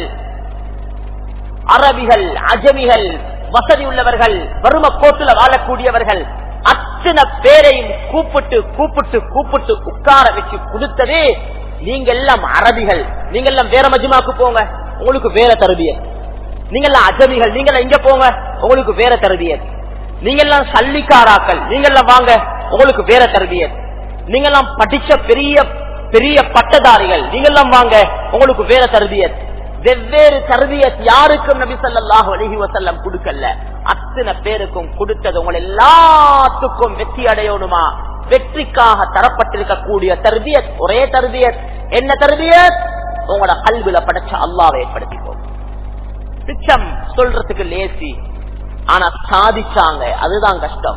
அரபிகள் அஜமிகள் வசதி உள்ளவர்கள் வறும கோட்டுல வாழக்கூடியவர்கள் அத்தனை பேரையும் கூப்பிட்டு கூப்பிட்டு கூப்பிட்டு உட்கார வச்சு கொடுத்தது நீங்க எல்லாம் அரபிகள் நீங்க எல்லாம் வேற மஜ்மாக்கு போங்க உங்களுக்கு வேற தருவியல் நீங்க எல்லாம் அஜமிகள் நீங்க எல்லாம் இங்க போங்க உங்களுக்கு வேற தருவியல் நீங்க எல்லாம் சல்லிக்காராக்கள் நீங்க எல்லாம் வாங்க உங்களுக்கு வேற தருவியல் நீங்க எல்லாம் படிச்ச பெரிய பெரிய பட்டதாரிகள் நீங்க எல்லாம் வாங்க உங்களுக்கு வேற தருவியல் வெவ்வேறு தருவியத் யாருக்கும் நபி ஸல்லல்லாஹு அலைஹி வஸல்லம் கொடுக்கல அத்தனை பேருக்கும் கொடுத்தது உங்களை எல்லாத்துக்கும் வெற்றி அடையணுமா வெற்றிக்காக தரப்பட்டிருக்கக்கூடிய தர்பியத் ஒரே தர்பியத் என்ன தர்பியத் உங்களோட கல்வில படைச்ச அல்லாவை ஏற்படுத்திக்கோ பிச்சம் சொல்றதுக்கு லேசி ஆனா சாதிச்சாங்க அதுதான் கஷ்டம்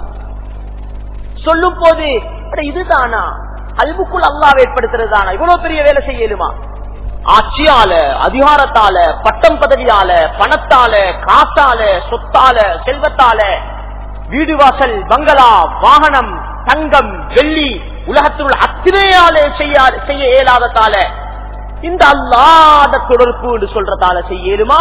சொல்லும் போது அட இதுதானா கல்வுக்குள் அல்லாவை ஏற்படுத்துறதுதானா இவ்வளவு பெரிய வேலை செய்யலுமா ஆட்சியால அதிகாரத்தால பட்டம் பதவியால பணத்தால காசால சொத்தால செல்வத்தால வீடு வாசல் பங்களா வாகனம் தங்கம் வெள்ளி உலகத்தில் உள்ள அத்தனையால செய்ய செய்ய இயலாததால இந்த அல்லாத தொடர்பு சொல்றதால செய்யலுமா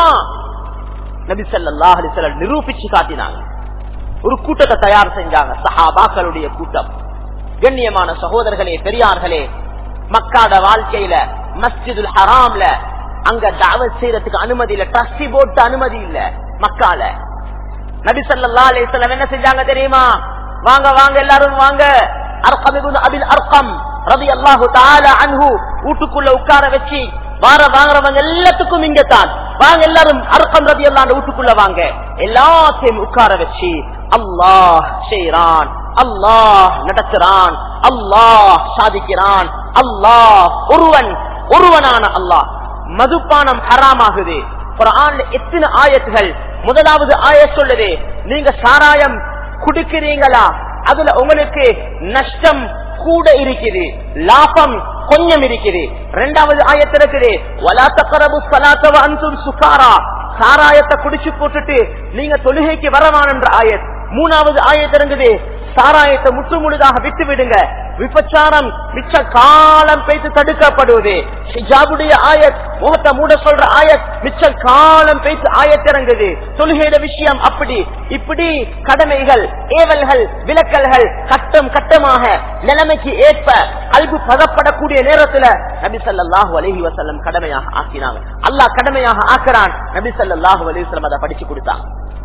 நபி ஸல்லல்லாஹு அலைஹி வஸல்லம் நிரூபிச்சு காட்டினாங்க ஒரு கூட்டத்தை தயார் செஞ்சாங்க சஹாபாக்களுடைய கூட்டம் கண்ணியமான சகோதரர்களே பெரியார்களே மக்காட வாழ்க்கையில மஸ்ஜிதுல் ஹராம்ல அங்க தாவத் செய்யறதுக்கு அனுமதி இல்ல ட்ரஸ்டி போட்டு அனுமதி இல்ல மக்கால நபி ஸல்லல்லாஹு அலைஹி வஸல்லம் என்ன செஞ்சாங்க தெரியுமா வாங்க வாங்க எல்லாரும் வாங்க அர்கம் இப்னு அபில் அர்கம் ரலியல்லாஹு தஆலா அன்ஹு வீட்டுக்குள்ள உட்கார வச்சு வார வாங்குறவங்க எல்லாத்துக்கும் இங்க தான் வாங்க எல்லாரும் அர்க்கம் ரலியல்லாஹு வீட்டுக்குள்ள வாங்க எல்லாத்தையும் உட்கார வச்சு அல்லாஹ் செய்றான் அல்லாஹ் நடக்கிறான் அல்லாஹ் சாதிக்கிறான் அல்லாஹ் ஒருவன் ஒருவனான அல்லாஹ் மதுப்பானம் ஹராமாகுது குரான்ல எத்தனை ஆயத்துகள் முதலாவது ஆய சொல்லுது நீங்க சாராயம் குடிக்கிறீங்களா அதுல உங்களுக்கு நஷ்டம் கூட இருக்குது லாபம் கொஞ்சம் இருக்குது இரண்டாவது ஆயத்து இருக்குது வலா தக்கரபு சலாத்தவ அன்சும் சுகாரா சாராயத்தை குடிச்சு போட்டுட்டு நீங்க தொழுகைக்கு வரவான் என்ற ஆயத் மூணாவது ஆயத்து இருங்குது சாராயத்தை முற்று முழுதாக விட்டு விடுங்க விபச்சாரம் மிச்ச காலம் பேசி தடுக்கப்படுவது ஹிஜாபுடைய ஆயத் முகத்தை மூட சொல்ற ஆயத் மிச்ச காலம் பேசி ஆயத்திறங்குது தொழுகையிட விஷயம் அப்படி இப்படி கடமைகள் ஏவல்கள் விலக்கல்கள் கட்டம் கட்டமாக நிலைமைக்கு ஏற்ப கல்வி பதப்படக்கூடிய நேரத்துல நபி ஸல்லல்லாஹு அலைஹி வஸல்லம் கடமையாக ஆக்கினாங்க அல்லாஹ் கடமையாக ஆக்குறான் நபி ஸல்லல்லாஹு அலைஹி வஸல்லம் அதை படிச்சு கொடுத்தாங்க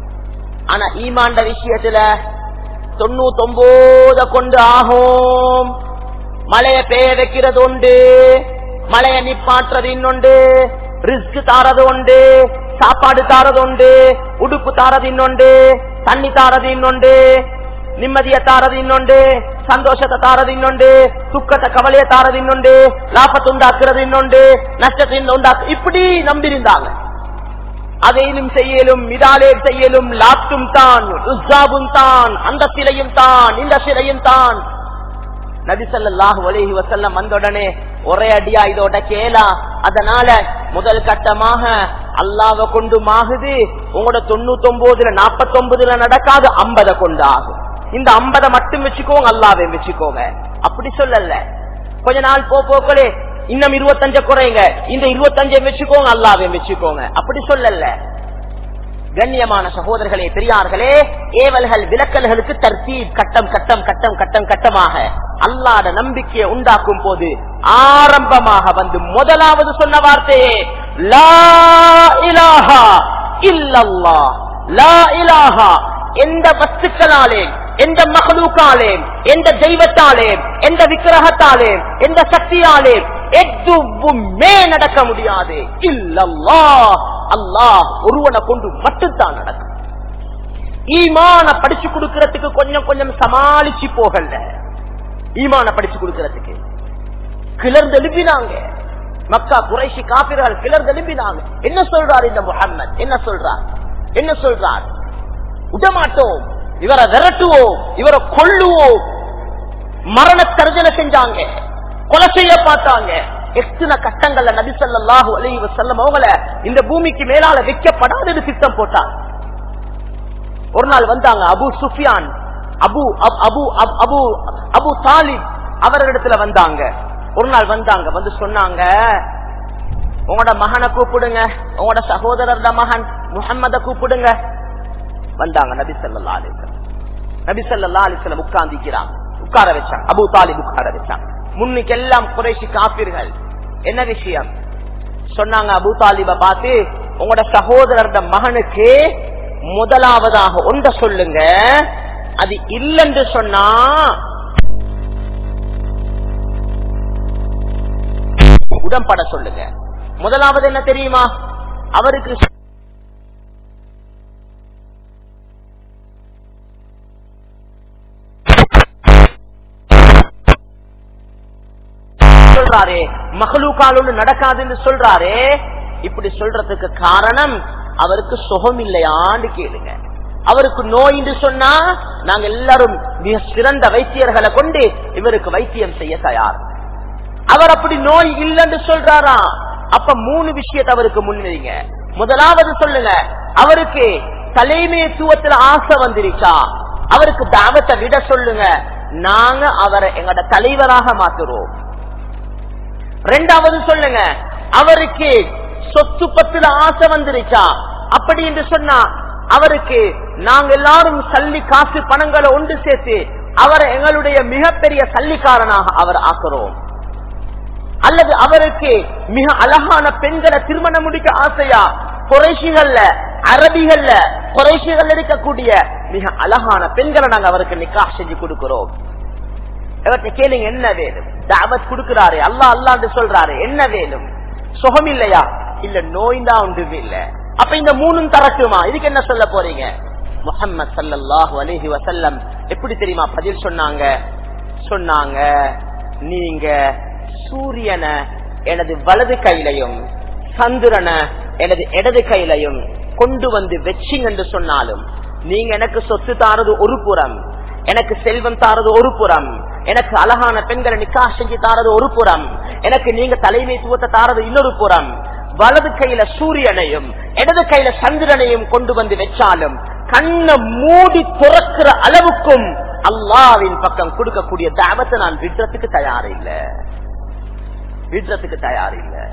ஆனா ஈமாண்ட விஷயத்துல தொண்ணூத்தொன்பத கொண்டு ஆகும் மழைய பெய்ய வைக்கிறது உண்டு மழைய நிப்பாட்டுறது இன்னொண்டு ரிஸ்க் தாரது உண்டு சாப்பாடு தாரது உண்டு உடுப்பு தாரது இன்னொண்டு தண்ணி தாரது இன்னொண்டு நிம்மதிய தாரது இன்னொண்டு சந்தோஷத்தை தாரது இன்னொண்டு துக்கத்தை கவலையை தாரது இன்னொண்டு லாபத்தை உண்டாக்குறது இன்னொண்டு நஷ்டத்தை உண்டாக்கு இப்படி நம்பியிருந்தாங்க அதையிலும் செய்யலும் இதாலே செய்யலும் லாத்தும் தான் உஸ்ஸாபும் தான் அந்த சிலையும் தான் இந்த சிலையும் தான் நபிசல்லாஹு அலைஹி வசல்லம் வந்தவுடனே ஒரே அடியா இதோட கேலா அதனால முதல் கட்டமாக அல்லாவ கொண்டு மாகுது உங்களோட தொண்ணூத்தி ஒன்பதுல நாப்பத்தி ஒன்பதுல நடக்காது ஐம்பதை கொண்டு ஆகும் இந்த ஐம்பதை மட்டும் வச்சுக்கோங்க அல்லாவே வச்சுக்கோங்க அப்படி சொல்லல கொஞ்ச நாள் போ போக்களே இன்னும் இருபத்தஞ்ச குறைங்க இந்த இருபத்தஞ்சை வச்சுக்கோங்க அல்லாவே வச்சுக்கோங்க அப்படி சொல்லல கண்ணியமான சகோதரர்களே பெரியார்களே ஏவல்கள் விலக்கல்களுக்கு தர்த்தீப் கட்டம் கட்டம் கட்டம் கட்டம் கட்டமாக அல்லாத நம்பிக்கையை உண்டாக்கும் போது ஆரம்பமாக வந்து முதலாவது சொன்ன வார்த்தையே லா இலாஹா இல்லல்லா லா இலாஹா எந்த வஸ்துக்களாலே எந்த மகளூக்காலே எந்த தெய்வத்தாலே எந்த விக்கிரகத்தாலே எந்த சக்தியாலே எதுவுமே நடக்க முடியாது இல்லல்லா அல்லாஹ் ஒருவனை கொண்டு மட்டும்தான் நடக்கும் ஈமான படிச்சு கொடுக்கறதுக்கு கொஞ்சம் கொஞ்சம் சமாளிச்சு போகல ஈமான படிச்சு கொடுக்கறதுக்கு கிளர்ந்து எழுப்பினாங்க மக்கா குறைசி காப்பிர்கள் கிளர்ந்து எழுப்பினாங்க என்ன சொல்றார் இந்த முகம்மது என்ன சொல்றார் என்ன சொல்றார் விடமாட்டோம் இவரை விரட்டுவோம் இவரை கொள்ளுவோம் மரண தர்ஜனை செஞ்சாங்க கொலை செய்ய பார்த்தாங்க எத்தனை கட்டங்கள்ல நபி ஸல்லல்லாஹு அலைஹி வஸல்லம் அவங்கள இந்த பூமிக்கு மேலால வைக்கப்படாதது திட்டம் போட்டாங்க ஒரு நாள் வந்தாங்க அபு சுஃபியான் அபு அப்- அபு அப்- அபு அபு தாலிப் அவரிடத்துல வந்தாங்க ஒரு நாள் வந்தாங்க வந்து சொன்னாங்க உங்களோட மகனை கூப்பிடுங்க உங்களோட சகோதரரோட மகன் முகம்மத கூப்பிடுங்க வந்தாங்க நபி ஸல்லல்லாஹு அலைஹி வஸல்லம் நபி ஸல்லல்லாஹு அலைஹி வஸல்லம் உட்கார்ந்திக்கிறாங்க உட்கார வச்சாங்க அபு தாலிப் உட்கார வச்சாங்க முன்னுக்கு எல்லாம் குறைஷி காப்பீர்கள் என்ன விஷயம் சொன்னாங்க அபு தாலிப பார்த்து உங்களோட சகோதரரோட மகனுக்கு முதலாவதாக ஒன்ற சொல்லுங்க அது இல்லைன்னு சொன்னா உடன்பட சொல்லுங்க முதலாவது என்ன தெரியுமா அவருக்கு சொல்றாரே மகளுக்கால் ஒண்ணு நடக்காதுன்னு சொல்றாரே இப்படி சொல்றதுக்கு காரணம் அவருக்கு சுகம் இல்லையான்னு கேளுங்க அவருக்கு நோயின்னு சொன்னா நாங்க எல்லாரும் மிக சிறந்த வைத்தியர்களை கொண்டு இவருக்கு வைத்தியம் செய்ய தயார் அவர் அப்படி நோய் இல்லைன்னு சொல்றாரா அப்ப மூணு விஷயத்தை அவருக்கு முன்வைங்க முதலாவது சொல்லுங்க அவருக்கு தலைமைத்துவத்துல ஆசை வந்துருச்சா அவருக்கு தாவத்தை விட சொல்லுங்க நாங்க அவரை எங்களோட தலைவராக மாத்துறோம் ரெண்டாவது சொல்லுங்க அவருக்கு சொத்து பத்துல ஆசை வந்துருச்சா அப்படி என்று சொன்னா அவருக்கு நாங்க எல்லாரும் சல்லி காசு பணங்களை ஒன்று சேர்த்து அவரை எங்களுடைய மிகப்பெரிய சல்லிக்காரனாக அவர் ஆக்குறோம் அல்லது அவருக்கு மிக அழகான பெண்களை திருமணம் முடிக்க ஆசையா குறைஷிகள்ல அரபிகள்ல குறைஷிகள் இருக்கக்கூடிய மிக அழகான பெண்களை நாங்க அவருக்கு நிக்கா செஞ்சு கொடுக்கிறோம் இவர்கிட்ட கேளுங்க என்ன வேணும் தாவத் கொடுக்கிறாரு அல்லா அல்லான்னு சொல்றாரு என்ன வேணும் சுகம் இல்லையா இல்ல நோய் தான் ஒன்றுமே இல்ல அப்ப இந்த மூணும் தரட்டுமா இதுக்கு என்ன சொல்ல போறீங்க முஹம்மது ஸல்லல்லாஹு அலைஹி வஸல்லம் எப்படி தெரியுமா பதில் சொன்னாங்க சொன்னாங்க நீங்க சூரியனை எனது வலது கையிலையும் சந்திரனை எனது இடது கையிலையும் கொண்டு வந்து வெச்சிங் என்று சொன்னாலும் நீங்க எனக்கு சொத்து தாரது ஒரு புறம் எனக்கு செல்வம் தாரது ஒரு புறம் எனக்கு அழகான பெண்களை நிக்கா செஞ்சு தாரது ஒரு புறம் எனக்கு நீங்க தலைமைத்துவத்தை தாரது இன்னொரு புறம் வலது கையில சூரியனையும் இடது கையில சந்திரனையும் கொண்டு வந்து வச்சாலும் கண்ணை மூடி துறக்கிற அளவுக்கும் அல்லாவின் பக்கம் கொடுக்கக்கூடிய தாவத்தை நான் விடுறதுக்கு தயார் இல்லை விடுறதுக்கு தயார் இல்லை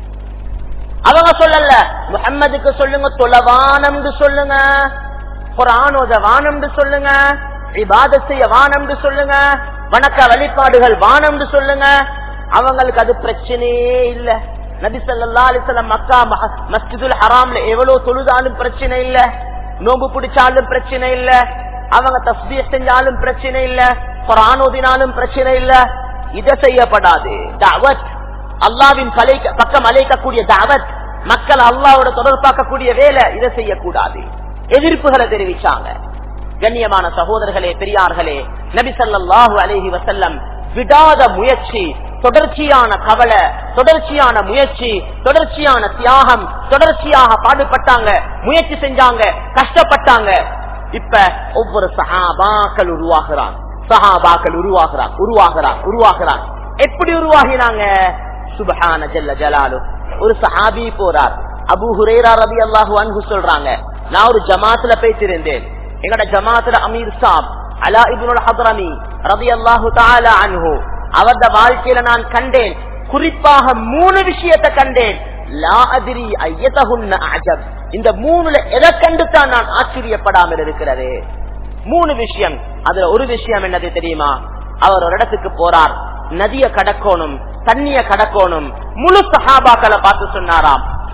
அவங்க சொல்லல முகம்மதுக்கு சொல்லுங்க தொலைவானம்னு சொல்லுங்க குரானோத வானம்னு சொல்லுங்க இபாத செய்ய வானம்னு சொல்லுங்க வணக்க வழிபாடுகள் வானம்னு சொல்லுங்க அவங்களுக்கு அது பிரச்சனையே இல்ல நபி ஸல்லல்லாஹு அலைஹி வஸல்லம் மக்கா மஹ- மஸ்ஜிதுல் ஹராம்ல எவ்வளவு தொழுதாலும் பிரச்சனை இல்ல நோம்பு பிடிச்சாலும் பிரச்சனை இல்ல அவங்க தஸ்பீஹ் செஞ்சாலும் பிரச்சனை இல்ல குரான் ஓதினாலும் பிரச்சனை இல்ல இத செய்யப்படாது தாவத் அல்லாவின் பலை- பக்கம் அழைக்கக்கூடிய தாவத் மக்கள் அல்லாவோட தொடர்பாக்கக்கூடிய வேலை இதை செய்யக்கூடாது எதிர்ப்புகளை தெரிவிச்சாங்க கண்ணியமான சகோதரர்களே பெரியார்களே நபி ஸல்லல்லாஹு அலைஹி வஸல்லம் விடாத முயற்சி தொடர்ச்சியான கவலை தொடர்ச்சியான முயற்சி தொடர்ச்சியான தியாகம் தொடர்ச்சியாக பாடுபட்டாங்க முயற்சி செஞ்சாங்க கஷ்டப்பட்டாங்க இப்ப ஒவ்வொரு சஹாபாக்கள் உருவாகிறான் சஹாபாக்கள் உருவாகிறான் உருவாகிறான் உருவாகிறான் எப்படி உருவாகினாங்க சுபஹான ஜல்ல ஜலாலு ஒரு சஹாபி போறார் அபு ஹுரேரா ரபி அல்லாஹு அன்ஹு சொல்றாங்க நான் ஒரு ஜமாத்துல பேசியிருந்தேன் எங்கட ஜமாத்துல அமீர் சாப் அலா இப்னுல் ஹத்ரமி ரபி அல்லாஹு தஆலா அன்ஹு அவரது வாழ்க்கையில நான் கண்டேன் குறிப்பாக மூணு விஷயத்தை கண்டேன் லா அதிரி ஐயதகுன்ன அஜப் இந்த மூணுல எதை கண்டுதான் நான் ஆச்சரியப்படாமல் இருக்கிறது மூணு விஷயம் அதுல ஒரு விஷயம் என்னது தெரியுமா அவர் ஒரு இடத்துக்கு போறார் நதிய கடக்கணும் தண்ணிய கடக்கணும் முழு சஹாபாக்களை பார்த்து சொன்னாராம்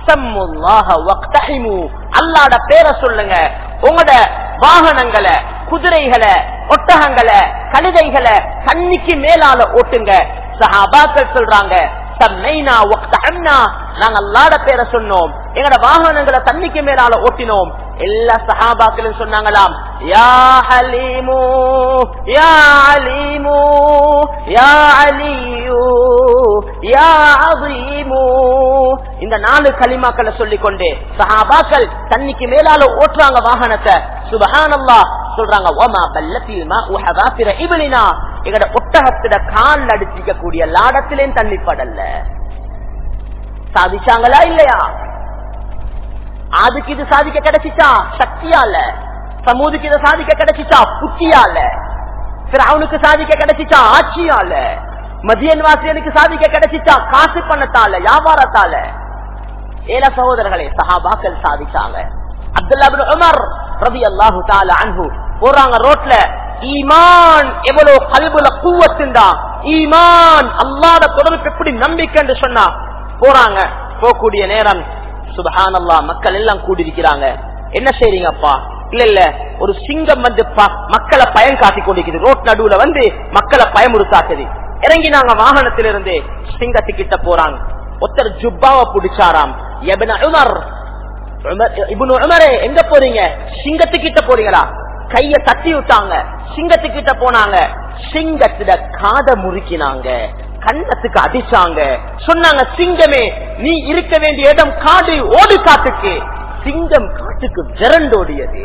சம்முல்லாஹ வக்தஹிமு. அல்லாஹ்ட பேரை சொல்லுங்க உங்களோட வாகனங்களை குதிரைகளை ஒட்டகங்களை கழுதைகளை தண்ணிக்கு மேலால ஓட்டுங்க சஹாபாக்கள் சொல்றாங்க சம்மைனா வக்தஹம்னா நாங்க அல்லாஹ்ட பேரை சொன்னோம் எங்கட வாகனங்களை தண்ணிக்கு மேலால ஓட்டினோம் எல்லா சஹாபாக்களும் சொன்னாங்களாம் யா ஹலீமு யா அலீமு யா அலியு யா அதீமு இந்த நாலு களிமாக்களை சொல்லிக்கொண்டு சஹாபாக்கள் தண்ணிக்கு மேலால ஓட்டுறாங்க வாகனத்தை சுபஹானல்லா சொல்றாங்க ஓமா பல்லத்தில் மா உஹவாசிர இவளினா எங்கட ஒட்டகத்திட கால் அடிச்சிக்க கூடிய லாடத்திலே தண்ணி படல சாதிச்சாங்களா இல்லையா அதுக்கு இது சாதிக்க கிடைச்சிச்சா சக்தியால சமூதுக்கு இதை சாதிக்க கிடைச்சிச்சா புத்தியால அவனுக்கு சாதிக்க கிடைச்சிச்சா ஆட்சியால மதியன் வாசியனுக்கு சாதிக்க கிடைச்சிச்சா காசு பண்ணத்தால வியாபாரத்தால ஏல சகோதரர்களே சஹாபாக்கள் சாதிச்சாங்க அப்துல்லா பின் உமர் ரவி அல்லாஹு தால அன்பு போறாங்க ரோட்ல ஈமான் எவ்வளவு கல்புல கூவத்துண்டா ஈமான் அல்லாத தொடர்பு எப்படி நம்பிக்கை என்று சொன்னா போறாங்க போகக்கூடிய நேரம் சுபஹானல்லா மக்கள் எல்லாம் கூடியிருக்கிறாங்க என்ன செய்றீங்கப்பா இல்ல இல்ல ஒரு சிங்கம் வந்து ப- மக்களை பயம் காட்டி கொண்டிருக்குது ரோட் நடுவுல வந்து மக்களை பயமுறுத்தாக்குது இறங்கி நாங்க வாகனத்திலிருந்து சிங்கத்துக்கிட்ட போறாங்க ஒருத்தர் ஜுப்பாவை பிடிச்சாராம் எபன உமர் உமர் இப்னு உமரே எங்க போறீங்க சிங்கத்துக்கிட்ட போறீங்களா கைய தட்டி விட்டாங்க சிங்கத்துக்கிட்ட போனாங்க சிங்கத்திட காத முறுக்கினாங்க கண்ணத்துக்கு அடிச்சாங்க சொன்னாங்க சிங்கமே நீ இருக்க வேண்டிய இடம் காடு ஓடு காட்டுக்கு சிங்கம் காட்டுக்கு விரண்டோடியது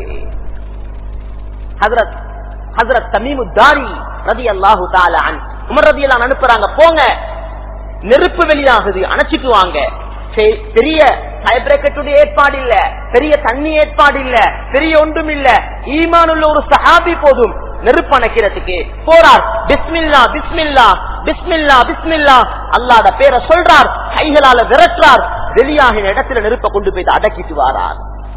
ஹசரத் ஹசரத் தமீமு தாரி ரதி அல்லாஹு தாலான் உமர் ரதி எல்லாம் அனுப்புறாங்க போங்க நெருப்பு வெளியாகுது அணைச்சிட்டு வாங்க சே- பெரிய ஃபயர் பிரேக்கெட்டுடைய ஏற்பாடு இல்ல பெரிய தண்ணி ஏற்பாடு இல்ல பெரிய ஒன்றும் இல்ல ஈமான் உள்ள ஒரு சஹாபி போதும் நெருப்பு அணைக்கிறதுக்கு போறார் பிஸ்மில்லா பிஸ்மில்லா பிஸ்மில்லா பிஸ்மில்லா அல்லாத பேரை சொல்றார் கைகளால விரட்டுறார் வெளியாகின இடத்துல நெருப்பை கொண்டு போய் அடக்கிட்டு வாரார்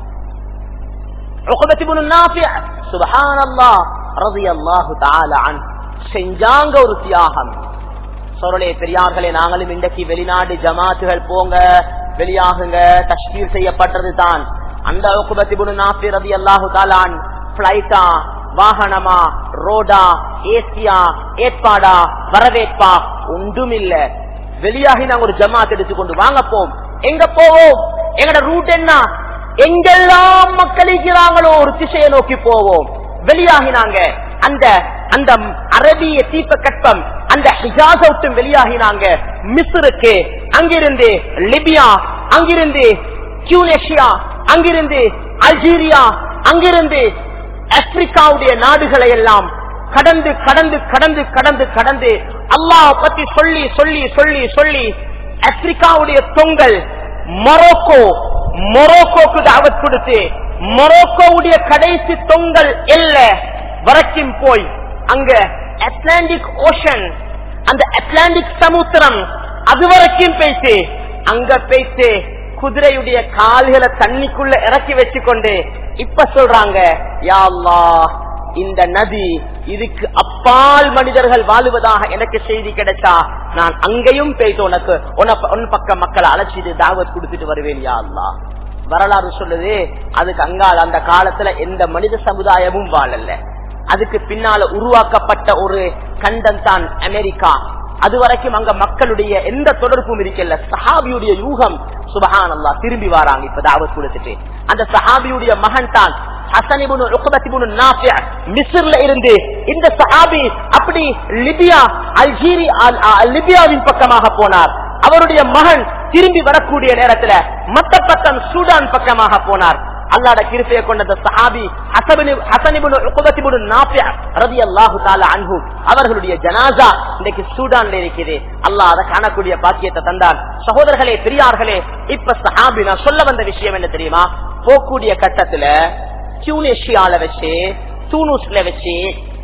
عقبة بن النافع سبحان الله رضي الله تعالى عنه செஞ்சாங்க ஒரு தியாகம் சொரலே பெரியார்களே நாங்களும் இன்றைக்கு வெளிநாடு ஜமாத்துகள் போங்க வெளியாகுங்க தஷ்கீர் செய்யப்பட்டது தான் அந்த உக்குபத்தி புனு நாஃபி ரதி அல்லாஹு தாலான் பிளைட்டா வாகனமா ரோடா ஏசியா ஏற்பாடா வரவேற்பா ஒன்றும் இல்ல வெளியாகி நாங்க ஒரு ஜமாத் எடுத்துக்கொண்டு வாங்க போம் எங்க போவோம் எங்கட ரூட் என்ன எங்கெல்லாம் மக்கள் இருக்கிறாங்களோ ஒரு திசையை நோக்கி போவோம் வெளியாகினாங்க அந்த அந்த அரபிய தீப கட்பம் அந்த ஹிஜாஸ விட்டு வெளியாகினாங்க மிஸ்ருக்கு அங்கிருந்து லிபியா அங்கிருந்து டியூனேஷியா அங்கிருந்து அல்ஜீரியா அங்கிருந்து ஆப்பிரிக்காவுடைய நாடுகளை எல்லாம் கடந்து கடந்து கடந்து கடந்து கடந்து அல்லாஹ் பத்தி சொல்லி சொல்லி சொல்லி சொல்லி ஆப்பிரிக்காவுடைய தொங்கல் மொரோக்கோ மொரோக்கோக்கு தாவத் கொடுத்து மொரோக்கோவுடைய கடைசி தொங்கல் எல்ல வரைக்கும் போய் அங்க அட்லாண்டிக் ஓஷன் அந்த அட்லாண்டிக் சமுத்திரம் அது வரைக்கும் பேசி அங்க பேசி குதிரையுடைய கால்களை தண்ணிக்குள்ள இறக்கி வச்சுக்கொண்டு இப்ப சொல்றாங்க யா அல்லாஹ் இந்த நதி இதுக்கு அப்பால் மனிதர்கள் வாழுவதாக எனக்கு செய்தி கிடைச்சா நான் அங்கேயும் பேச உனக்கு உன- உன் பக்கம் மக்களை அழைச்சிட்டு தாவத் கொடுத்துட்டு வருவேன் யா அல்லாஹ் வரலாறு சொல்லுது அதுக்கு அங்கால அந்த காலத்துல எந்த மனித சமுதாயமும் வாழல அதுக்கு பின்னால உருவாக்கப்பட்ட ஒரு கண்டம் தான் அமெரிக்கா அது வரைக்கும் அங்க மக்களுடைய எந்த தொடர்பும் இருக்கல சஹாபியுடைய யூகம் சுபஹான் அல்லா திரும்பி வராங்க இப்ப தாவத் கொடுத்துட்டு அந்த சஹாபியுடைய மகன் தான் ஹசனிபுனு ருக்பத்திபுனு நாஃபியா மிஸ்ர்ல இருந்து இந்த சஹாபி அப்படி லிபியா அல்ஜீரி அல்- அ- லிபியாவின் பக்கமாக போனார் அவருடைய மகன் திரும்பி வரக்கூடிய நேரத்துல மத்த பக்கம் சூடான் பக்கமாக போனார் அல்லாட கிருப்பையை கொண்ட அந்த சஹாபி ஹசபினு- ஹசனிபுனு ருக்பத்திபுனு நாஃபியா ரலியல்லாஹு தஆலா அன்ஹு அவர்களுடைய ஜனாசா இன்னைக்கு சூடான்ல இருக்குது அல்லாஹ் அதை காணக்கூடிய பாக்கியத்தை தந்தான் சகோதரர்களே பெரியார்களே இப்ப சஹாபி நான் சொல்ல வந்த விஷயம் என்ன தெரியுமா போகக்கூடிய கட்டத்துல டியூனேஷியால வச்சு தூனூஸ்ல வச்சு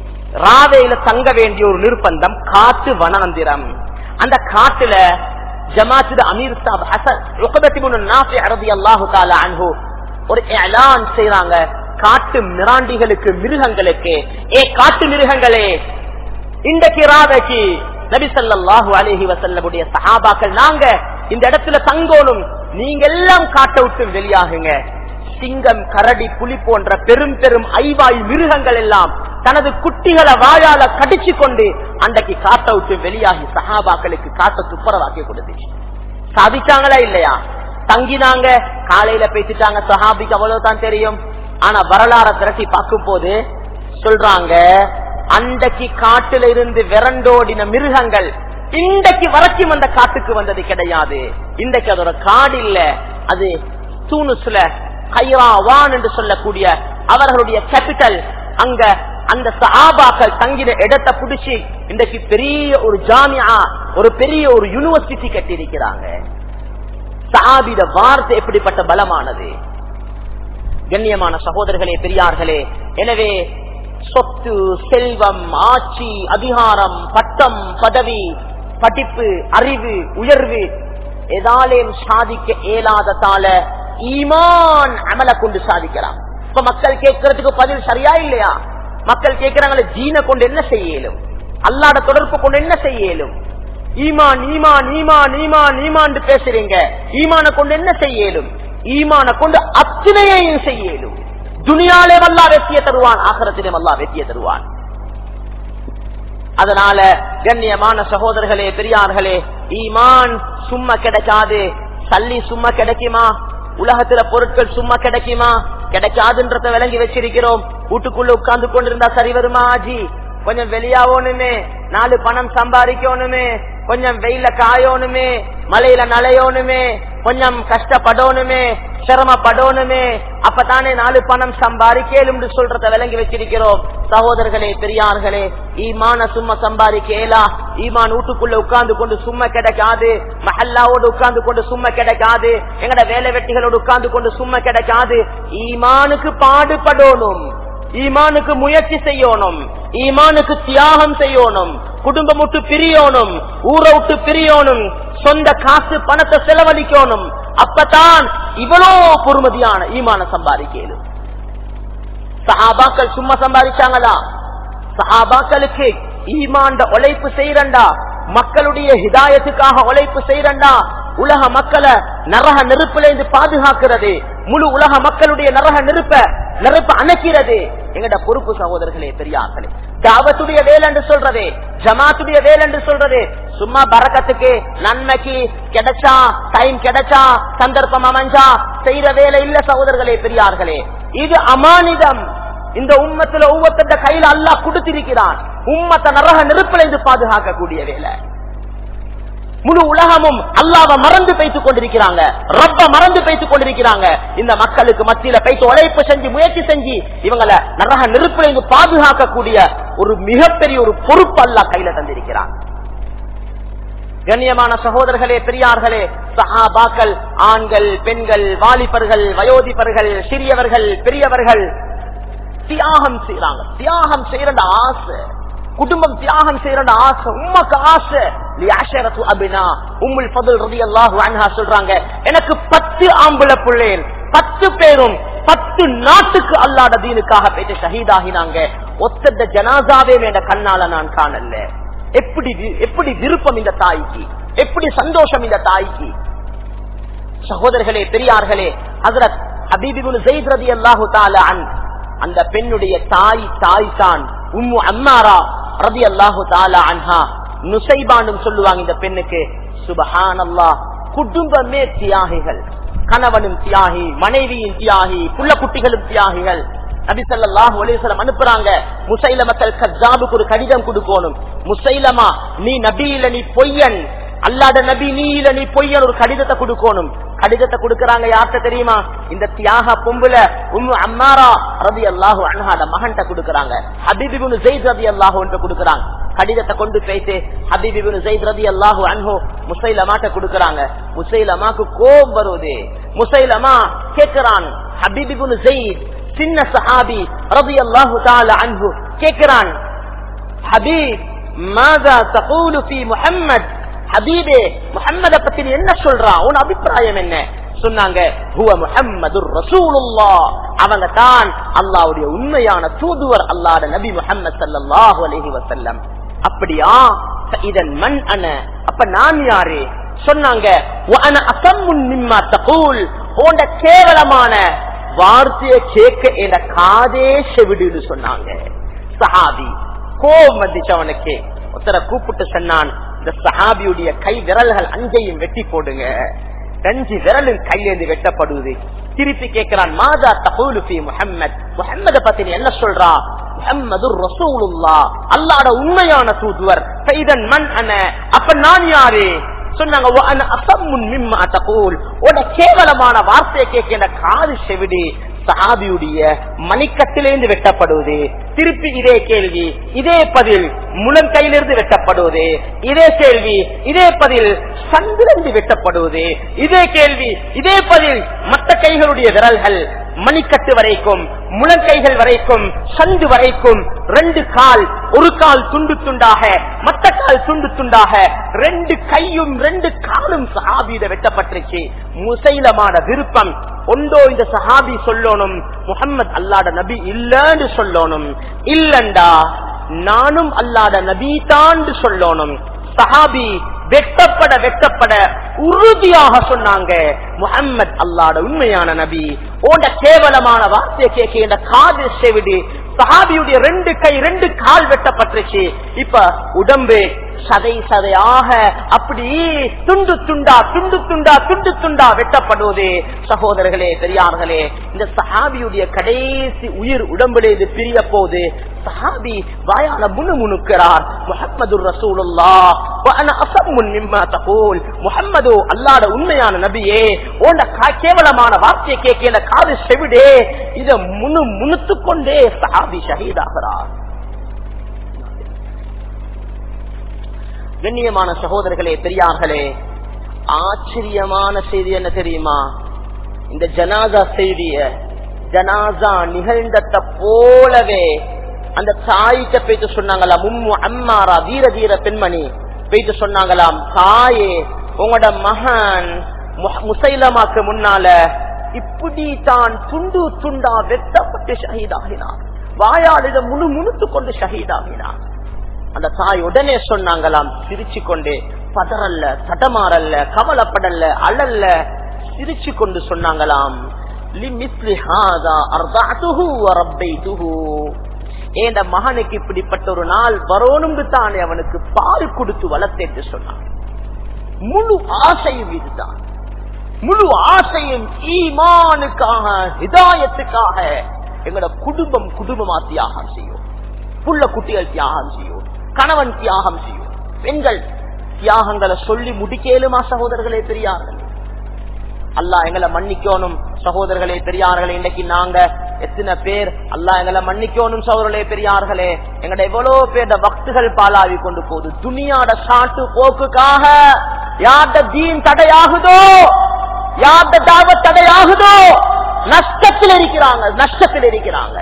ராவேல தங்க வேண்டிய ஒரு நிர்பந்தம் காட்டு வனாந்திரம் அந்த காட்டுல ஜமாத்து அமீர் சாப் ஹசன் ருக்பத்திபுனு நாஃபி ரலியல்லாஹு தஆலா அன்ஹு ஒரு ஏலான் செய்யறாங்க காட்டு மிராண்டிகளுக்கு மிருகங்களுக்கு ஏ காட்டு மிருகங்களே இன்றைக்கு ராதைக்கு நபி ஸல்லல்லாஹு அலைஹி வஸல்லமுடைய சஹாபாக்கள் நாங்க இந்த இடத்துல தங்கோணும் நீங்க எல்லாம் காட்ட விட்டு வெளியாகுங்க சிங்கம் கரடி புலி போன்ற பெரும் பெரும் ஐவாய் மிருகங்கள் எல்லாம் தனது குட்டிகளை வாயால கடிச்சு கொண்டு அன்றைக்கு காட்ட விட்டு வெளியாகி சஹாபாக்களுக்கு காட்ட துப்புரவாக்கி கொடுத்துச்சு சாதிச்சாங்களா இல்லையா தங்கினாங்க காலையில பேசிட்டாங்க சஹாபிக்கு அவ்வளவுதான் தெரியும் ஆனா வரலாற திரட்டி பார்க்கும் போது சொல்றாங்க அன்றைக்கு காட்டுல இருந்து விரண்டோடின மிருகங்கள் இன்றைக்கு வரைக்கும் அந்த காட்டுக்கு வந்தது கிடையாது இன்றைக்கு அதோட காடு இல்ல அது தூணுஸ்ல கைராவான் என்று சொல்லக்கூடிய அவர்களுடைய கேபிட்டல் அங்க அந்த சஹாபாக்கள் தங்கின இடத்தை பிடிச்சி இன்றைக்கு பெரிய ஒரு ஜாமியா ஒரு பெரிய ஒரு யூனிவர்சிட்டி கட்டி இருக்கிறாங்க சஹாபித வார்த்தை எப்படிப்பட்ட பலமானது கண்ணியமான சகோதரர்களே பெரியார்களே எனவே சொத்து செல்வம் ஆட்சி அதிகாரம் பட்டம் பதவி படிப்பு அறிவு உயர்வு எதாலேயும் சாதிக்க இயலாததால ஈமான் அமல கொண்டு சாதிக்கலாம் இப்ப மக்கள் கேட்கறதுக்கு பதில் சரியா இல்லையா மக்கள் கேட்கிறாங்களே ஜீனை கொண்டு என்ன செய்யலும் அல்லாட தொடர்பு கொண்டு என்ன செய்யலும் ஈமான் ஈமான் ஈமான் ஈமான் ஈமான் பேசுறீங்க ஈமான கொண்டு என்ன செய்யலும் ஈமான கொண்டு அத்தனையையும் செய்யலும் துனியாலே வல்லா வெற்றிய தருவான் ஆகரத்திலே வல்லா வெற்றிய தருவான் அதனால கண்ணியமான சகோதரர்களே பெரியார்களே ஈமான் சும்மா கிடைக்காது சல்லி சும்மா கிடைக்குமா உலகத்துல பொருட்கள் சும்மா கிடைக்குமா கிடைக்காதுன்றத விளங்கி வச்சிருக்கிறோம் வீட்டுக்குள்ள உட்கார்ந்து கொண்டிருந்தா சரி வருமா ஆஜி கொஞ்சம் வெளியாகணுமே நாலு பணம் சம்பாதிக்கணுமே கொஞ்சம் வெயில காயணுமே மலையில நலையோனுமே கொஞ்சம் கஷ்டப்படணுமே சிரமப்படணுமே அப்பதானே நாலு பணம் சம்பாதிக்கலும் சொல்றத விளங்கி வச்சிருக்கிறோம் சகோதரர்களே பெரியார்களே ஈமான சும்மா சம்பாதிக்கலா ஈமான் வீட்டுக்குள்ள உட்கார்ந்து கொண்டு சும்மா கிடைக்காது மஹல்லாவோடு உட்கார்ந்து கொண்டு சும்மா கிடைக்காது எங்கட வேலை வெட்டிகளோடு உட்கார்ந்து கொண்டு சும்மா கிடைக்காது ஈமானுக்கு பாடுபடணும் ஈமானுக்கு முயற்சி செய்யணும் ஈமானுக்கு தியாகம் செய்யணும் குடும்பம் விட்டு பிரியணும் ஊரை விட்டு பிரியணும் சொந்த காசு பணத்தை செலவழிக்கணும் அப்பதான் இவ்வளோ பொறுமதியான ஈமான சம்பாதிக்கலும் சஹாபாக்கள் சும்மா சம்பாதிச்சாங்களா சஹாபாக்களுக்கு ஈமாண்ட உழைப்பு செய்யறண்டா மக்களுடைய ஹிதாயத்துக்காக உழைப்பு செய்யறண்டா உலக மக்களை நரக நெருப்புல இருந்து பாதுகாக்கிறது முழு உலக மக்களுடைய நரக நெருப்ப நெருப்ப அணைக்கிறது எங்கட பொறுப்பு சகோதரர்களே பெரியார்களே தாவத்துடைய வேலை என்று சொல்றது ஜமாத்துடைய வேலை என்று சொல்றது சும்மா பறக்கத்துக்கு நன்மைக்கு கிடைச்சா டைம் கிடைச்சா சந்தர்ப்பம் அமைஞ்சா செய்யற வேலை இல்ல சகோதரர்களே பெரியார்களே இது அமானிதம் இந்த உம்மத்துல ஒவ்வொருத்த கையில அல்லா கொடுத்திருக்கிறான் உம்மத்த நரக நெருப்பில இருந்து பாதுகாக்கக்கூடிய வேலை முழு உலகமும் அல்லாவ மறந்து பேசிக் கொண்டிருக்கிறாங்க ரப்ப மறந்து பேசிக் கொண்டிருக்கிறாங்க இந்த மக்களுக்கு மத்தியில பேசி உழைப்பு செஞ்சு முயற்சி செஞ்சு இவங்களை நரக நெருப்பில இருந்து பாதுகாக்கக்கூடிய ஒரு மிகப்பெரிய ஒரு பொறுப்பு அல்லா கையில தந்திருக்கிறான் கண்ணியமான சகோதரர்களே பெரியார்களே சஹாபாக்கள் ஆண்கள் பெண்கள் வாலிபர்கள் வயோதிபர்கள் சிறியவர்கள் பெரியவர்கள் தியாகம் செய்யறாங்க தியாகம் செய்யற ஆசை குடும்பம் தியாகம் செய்யற ஆசை உம்மக்கு ஆசை அபினா உம்முல் பதுல் ரதி அல்லாஹு சொல்றாங்க எனக்கு பத்து ஆம்புல பிள்ளைகள் பத்து பேரும் பத்து நாட்டுக்கு அல்லாத தீனுக்காக போயிட்டு ஷஹீதாகினாங்க ஒத்தந்த ஜனாசாவே என்ற கண்ணால நான் காணல எப்படி எப்படி விருப்பம் இந்த தாய்க்கு எப்படி சந்தோஷம் இந்த தாய்க்கு சகோதரர்களே பெரியார்களே ஹசரத் ஹபீபிபுல் ஜெயித் ரதி அல்லாஹு தாலான் அந்த பெண்ணுடைய தாய் தாய் தான் உம்மு அம்மாரா ரதி அல்லாஹு தாலா அன்ஹா நுசைபானும் சொல்லுவாங்க இந்த பெண்ணுக்கு சுபஹான் அல்லாஹ் குடும்பமே தியாகிகள் கணவனும் தியாகி மனைவியின் தியாகி புள்ள குட்டிகளும் தியாகிகள் நபிசல்லாஹு அலிசலம் அனுப்புறாங்க முசைலமத்தல் கஜாபுக்கு ஒரு கடிதம் கொடுக்கணும் முசைலமா நீ நபியில நீ பொய்யன் அல்லாத நபி நீ இல்ல நீ பொய்யன் ஒரு கடிதத்தை கொடுக்கணும் கடிதத்தை கொடுக்கறாங்க யார்கிட்ட தெரியுமா இந்த தியாக பொம்புல உம்மு அம்மாரா ரதி அல்லாஹு அன்ஹாட மகன்கிட்ட கொடுக்கறாங்க ஹபீபிபுன் ஜெயித் ரதி அல்லாஹு கொடுக்கறாங்க கடிதத்தை கொண்டு போயிட்டு ஹபீபிபுன் ஜெயித் ரதி அல்லாஹு அன்ஹு முசைலமாட்ட கொடுக்கறாங்க முசைலமாக்கு கோபம் வருது முசைலமா கேட்கிறான் ஹபீபிபுன் ஜெயித் சின்ன சஹாபி ரதி அல்லாஹு தால அன்ஹு கேட்கிறான் ஹபீப் மாதா தகூலு ஃபி முஹம்மத் ஹபீபே முஹம்மத பத்தி நீ என்ன சொல்றான் உன் அபிப்பிராயம் என்ன சொன்னாங்க ஹுவ முஹம்மது ரசூலுல்லா அவங்க தான் அல்லாவுடைய உண்மையான தூதுவர் அல்லாத நபி முஹம்மது ஸல்லல்லாஹு அலைஹி வஸல்லம் அப்படியா இதன் மண் அன அப்ப நான் யாரு சொன்னாங்க "வஅன அஸம்முன் மிம்மா தகூல்." உன்ட கேவலமான வார்த்தையை கேட்க என காதே செவிடுன்னு சொன்னாங்க சஹாபி கோபம் வந்துச்சு அவனுக்கு ஒருத்தரை கூப்பிட்டு சொன்னான் இந்த சஹாபியுடைய கை விரல்கள் அஞ்சையும் வெட்டி போடுங்க ரெண்டு விரலும் கையிலிருந்து வெட்டப்படுவது திருப்பி கேட்கிறான் மாதா தகூலு ஃபி முஹம்மத் முஹம்மத பத்தி நீ என்ன சொல்றா முஹம்மது ரசூலுல்லா அல்லாட உண்மையான தூதுவர் ஃபைதன் மன் அன அப்ப நான் யாரு சொன்னாங்க "வ அன அஸம்முன் மிம்மா தகூல்." உன்ட கேவலமான வார்த்தையை கேட்கிற காது செவிடி சஹாபியுடைய மணிக்கட்டிலிருந்து வெட்டப்படுவது திருப்பி இதே கேள்வி இதே பதில் முழங்கையிலிருந்து வெட்டப்படுவது இதே கேள்வி இதே பதில் சந்திலிருந்து வெட்டப்படுவது இதே கேள்வி இதே பதில் மற்ற கைகளுடைய விரல்கள் மணிக்கட்டு வரைக்கும் முழங்கைகள் வரைக்கும் சந்து வரைக்கும் ரெண்டு கால் ஒரு கால் துண்டு துண்டாக மற்ற கால் துண்டு துண்டாக ரெண்டு கையும் ரெண்டு காலும் சஹாபியிட வெட்டப்பட்டுருச்சு முசைலமான விருப்பம் ஒன்றோ இந்த சஹாபி சொல்லணும் முகம்மது அல்லாட நபி இல்லன்னு சொல்லணும் இல்லண்டா நானும் அல்லாட நபி தான் சொல்லணும் சஹாபி வெட்டப்பட வெட்டப்பட உறுதியாக சொன்னாங்க முகம்மது அல்லாட உண்மையான நபி ஓண்ட கேவலமான வார்த்தையை கேட்க இந்த காது செவிடு சஹாபியுடைய ரெண்டு கை ரெண்டு கால் வெட்டப்பட்டுருச்சு இப்ப உடம்பு சதை சதையாக அப்படி துண்டு துண்டா துண்டு துண்டா துண்டு துண்டா வெட்டப்படுவது சகோதரர்களே பெரியார்களே இந்த சஹாபியுடைய கடைசி உயிர் உடம்பிலே இது பிரிய போது சஹாபி வாயால முணு முணுக்கிறார் முகமது ரசூலுல்லா முகம்மது அல்லாட உண்மையான நபியே ஓண்ட கா- கேவலமான வார்த்தையை கேட்க காது செவிடே இத முணு முணுத்து கொண்டே சஹாபி ஷஹீதாகிறார் கண்ணியமான சகோதரர்களே பெரியார்களே ஆச்சரியமான செய்தி என்ன தெரியுமா இந்த ஜனாசா செய்திய ஜனாசா நிகழ்ந்தத போலவே அந்த தாய்க்க போயிட்டு சொன்னாங்களாம் உம்மு அம்மாரா வீர வீர பெண்மணி போயிட்டு சொன்னாங்களாம் தாயே உங்களோட மகன் மு- முசைலமாக்கு முன்னால இப்படி தான் துண்டு துண்டா வெட்டப்பட்டு ஷஹீதாகினார் வாயாளிட முழு முணுத்து கொண்டு ஷஹீதாகினார் அந்த தாய் உடனே சொன்னாங்களாம் சிரிச்சு கொண்டே பதறல்ல தடமாறல்ல கவலைப்படல்ல அழல்ல சிரிச்சு கொண்டு சொன்னாங்களாம் "லிமிஸ்லி ஹாதா அர்தஅதுஹு வ ரப்பைதுஹு." ஏண்ட மகனுக்கு இப்படிப்பட்ட ஒரு நாள் வரணும்னு தானே அவனுக்கு பால் கொடுத்து வளர்த்தேன்னு சொன்னான் முழு ஆசையும் இதுதான் முழு ஆசையும் ஈமானுக்காக ஹிதாயத்துக்காக எங்களோட குடும்பம் குடும்பமா தியாகம் செய்யும் புள்ள குட்டிகள் தியாகம் செய்யும் கணவன் தியாகம் செய்யும் பெண்கள் தியாகங்களை சொல்லி முடிக்கலுமா சகோதரர்களே பெரியார்கள் அல்லாஹ் எங்களை மன்னிக்கணும் சகோதரர்களே பெரியார்களே இன்னைக்கு நாங்க எத்தனை பேர் அல்லாஹ் எங்களை மன்னிக்கணும் சகோதரர்களே பெரியார்களே எங்கட எவ்வளவு பேர் பக்துகள் பாலாவி கொண்டு போகுது துணியாட சாட்டு போக்குக்காக யார்ட தீன் தடையாகுதோ யார்ட தாவ தடையாகுதோ நஷ்டத்தில் இருக்கிறாங்க நஷ்டத்தில் இருக்கிறாங்க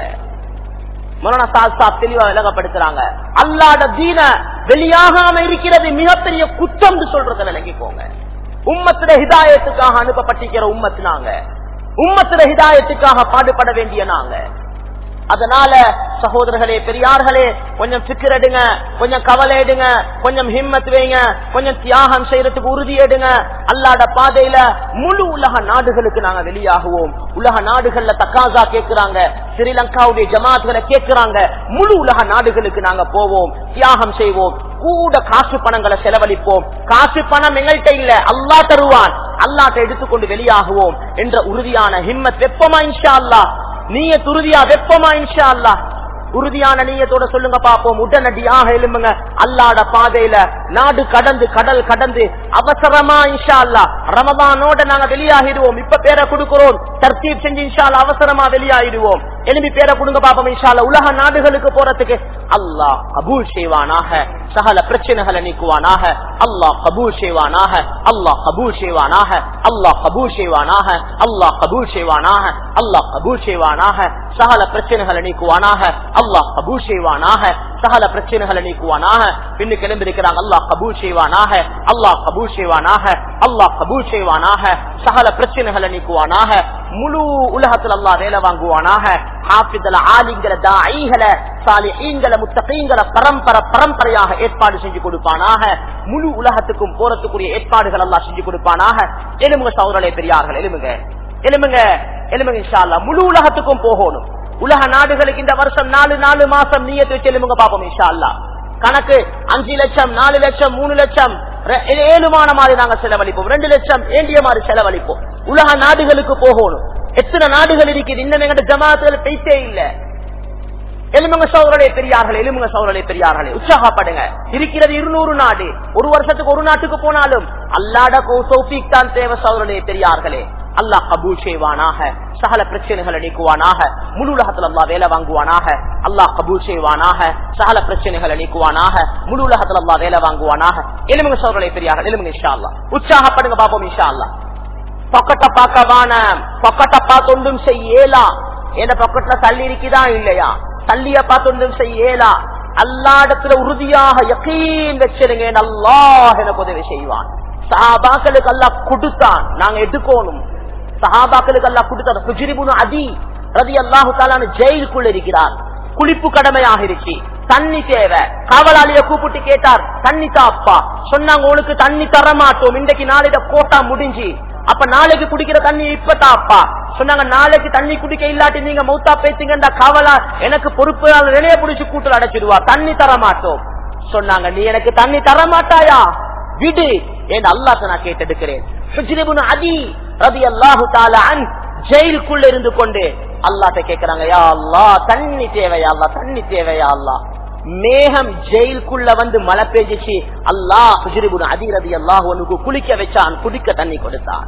மௌலானா சாத் சாப் தெளிவா விலகப்படுத்துறாங்க அல்லாட தீன வெளியாகாம இருக்கிறது மிகப்பெரிய குற்றம் சொல்றத விளங்கிக்கோங்க உம்மத்துல ஹிதாயத்துக்காக அனுப்பப்பட்டிருக்கிற உம்மத்து நாங்க உம்மத்துல ஹிதாயத்துக்காக பாடுபட வேண்டிய நாங்க அதனால சகோதரர்களே பெரியார்களே கொஞ்சம் சிக்கர் எடுங்க கொஞ்சம் கவலை எடுங்க கொஞ்சம் ஹிம்மத் வைங்க கொஞ்சம் தியாகம் செய்யறதுக்கு உறுதி எடுங்க அல்லாட பாதையில முழு உலக நாடுகளுக்கு நாங்க வெளியாகுவோம் உலக நாடுகள்ல தக்காசா கேட்கிறாங்க ஸ்ரீலங்காவுடைய ஜமாத்களை கேட்கிறாங்க முழு உலக நாடுகளுக்கு நாங்க போவோம் தியாகம் செய்வோம் கூட காசு பணங்களை செலவழிப்போம் காசு பணம் எங்கள்கிட்ட இல்ல அல்லா தருவான் அல்லாட்ட எடுத்துக்கொண்டு வெளியாகுவோம் என்ற உறுதியான ஹிம்மத் வெப்பமா இன்ஷா அல்லா நீய துருதியா வெப்பமா இன்ஷா அல்லா உறுதியான நீயத்தோட சொல்லுங்க பாப்போம் உடனடியாக எழும்புங்க அல்லாட பாதையில நாடு கடந்து கடல் கடந்து அவசரமா இன்ஷா அல்லா ரமதானோட நாங்க வெளியாகிடுவோம் இப்ப பேரை கொடுக்கிறோம் தர்த்தீப் செஞ்சு இன்ஷா அல்லா அவசரமா வெளியாகிடுவோம் எழுப்பி பேரை கொடுங்க பாப்போம் இன்ஷா அல்லா உலக நாடுகளுக்கு போறதுக்கு அல்லாஹ் கபூல் செய்வானாக சகல பிரச்சனைகளை நீக்குவானாக அல்லாஹ் கபூல் செய்வானாக அல்லாஹ் கபூல் செய்வானாக அல்லாஹ் கபூல் செய்வானாக அல்லாஹ் கபூல் செய்வானாக அல்லாஹ் கபூல் செய்வானாக சகல பிரச்சனைகளை நீக்குவானாக அல்லாஹ் கபூல் செய்வானாக சகல பிரச்சனைகளை நீக்குவானாக பின்னுக்கு எழுந்திருக்கிறாங்க அல்லாஹ் கபூல் செய்வானாக அல்லாஹ் கபூல் செய்வானாக அல்லாஹ் கபூல் செய்வானாக சகல பிரச்சனைகளை நீக்குவானாக முழு உலகத்தில் அல்லாஹ் வேலை வாங்குவானாக ஹாஃபிதல ஆலிங்கிற தாயிகளை சாலிஹீன்களை முத்தகீன்களை பரம்பரை பரம்பரையாக ஏற்பாடு செஞ்சு கொடுப்பானாக முழு உலகத்துக்கும் போறதுக்குரிய ஏற்பாடுகள் எல்லாம் செஞ்சு கொடுப்பானாக எலும்புங்க சௌரலை பெரியார்கள் எலும்புங்க எலும்புங்க எலும்புங்க இன்ஷா அல்லாஹ் முழு உலகத்துக்கும் போகணும் உலக நாடுகளுக்கு இந்த வருஷம் நாலு நாலு மாசம் நீயத்து வச்சு எலும்புங்க பாப்போம் இன்ஷா அல்லாஹ் கணக்கு அஞ்சு லட்சம் நாலு லட்சம் மூணு லட்சம் ரெ- ஏழுமான மாதிரி நாங்க செலவழிப்போம் ரெண்டு லட்சம் ஏண்டிய மாதிரி செலவழிப்போம் உலக நாடுகளுக்கு போகணும் எத்தனை நாடுகள் இருக்குது இன்னும் எங்கிட்ட ஜமாத்துகள் பேசே இல்லை எலும்புங்க சௌரலே பெரியார்களே எலும்புங்க சௌரலே பெரியார்களே உற்சாகப்படுங்க இருக்கிறது இருநூறு நாடு ஒரு வருஷத்துக்கு ஒரு நாட்டுக்கு போனாலும் அல்லாட சௌபிக் தான் தேவை சௌரலே பெரியார்களே அல்லாஹ் கபூல் செய்வானாக சகல பிரச்சனைகளை நீக்குவானாக முழு உலகத்துல அல்லாஹ் வேலை வாங்குவானாக அல்லாஹ் கபூல் செய்வானாக சகல பிரச்சனைகளை நீக்குவானாக முழு உலகத்துல அல்லாஹ் வேலை வாங்குவானாக எலும்புங்க சௌரலே பெரியார்கள் எலும்புங்க இன்ஷா அல்லாஹ் உற்சாகப்படுங்க பாப்போம் இன்ஷா அல்லாஹ் பொக்கட்ட பார்க்க வான பொக்கட்ட பார்த்து ஒன்றும் செய்யலா எந்த பொக்கெட்ல தள்ளி இருக்குதா இல்லையா தள்ளிய பார்த்து ஒன்றும் செய்யலா அல்லாடத்துல உறுதியாக யக்கீன் வச்சிருங்க அல்லாஹ் எனக்கு உதவி செய்வான் சஹாபாக்களுக்கு அல்லாஹ் கொடுத்தான் நாங்க எடுக்கணும் சஹாபாக்களுக்கு அல்லாஹ் கொடுத்தான் குஜிரிபுனு அதி ரதி அல்லாஹு தாலான ஜெயிலுக்குள்ள இருக்கிறார் குளிப்பு கடமையாக இருச்சு தண்ணி தேவை காவலாளிய கூப்பிட்டு கேட்டார் தண்ணி தாப்பா சொன்னாங்க உனக்கு தண்ணி தர மாட்டோம் இன்றைக்கு நாளைக்கு கோட்டா முடிஞ்சு அப்ப நாளைக்கு குடிக்கிற தண்ணி இப்ப தாப்பா சொன்னாங்க நாளைக்கு தண்ணி குடிக்க இல்லாட்டி நீங்க மௌத்தா பேசுங்க காவலா எனக்கு பொறுப்பு நிலைய பிடிச்சு கூட்டல் அடைச்சிடுவா தண்ணி தர மாட்டோம் சொன்னாங்க நீ எனக்கு தண்ணி தர மாட்டாயா விடு என் அல்லாத்த நான் கேட்டெடுக்கிறேன் ஹுஜ்ரிபுன் அதி ரலியல்லாஹு தஆலா அன் ஜெயிலுக்குள்ள இருந்து கொண்டு அல்லாட்ட கேக்குறாங்க யா அல்லாஹ் தண்ணி தேவையா அல்லாஹ் தண்ணி தேவையா அல்லாஹ் மேகம் ஜெயிலுக்குள்ள வந்து மழை பெய்ஞ்சிச்சு அல்லாஹ் ஹுஜ்ரிபுன் அதி ரலியல்லாஹு அன்ஹு குளிக்க வச்சான் குடிக்க தண்ணி கொடுத்தான்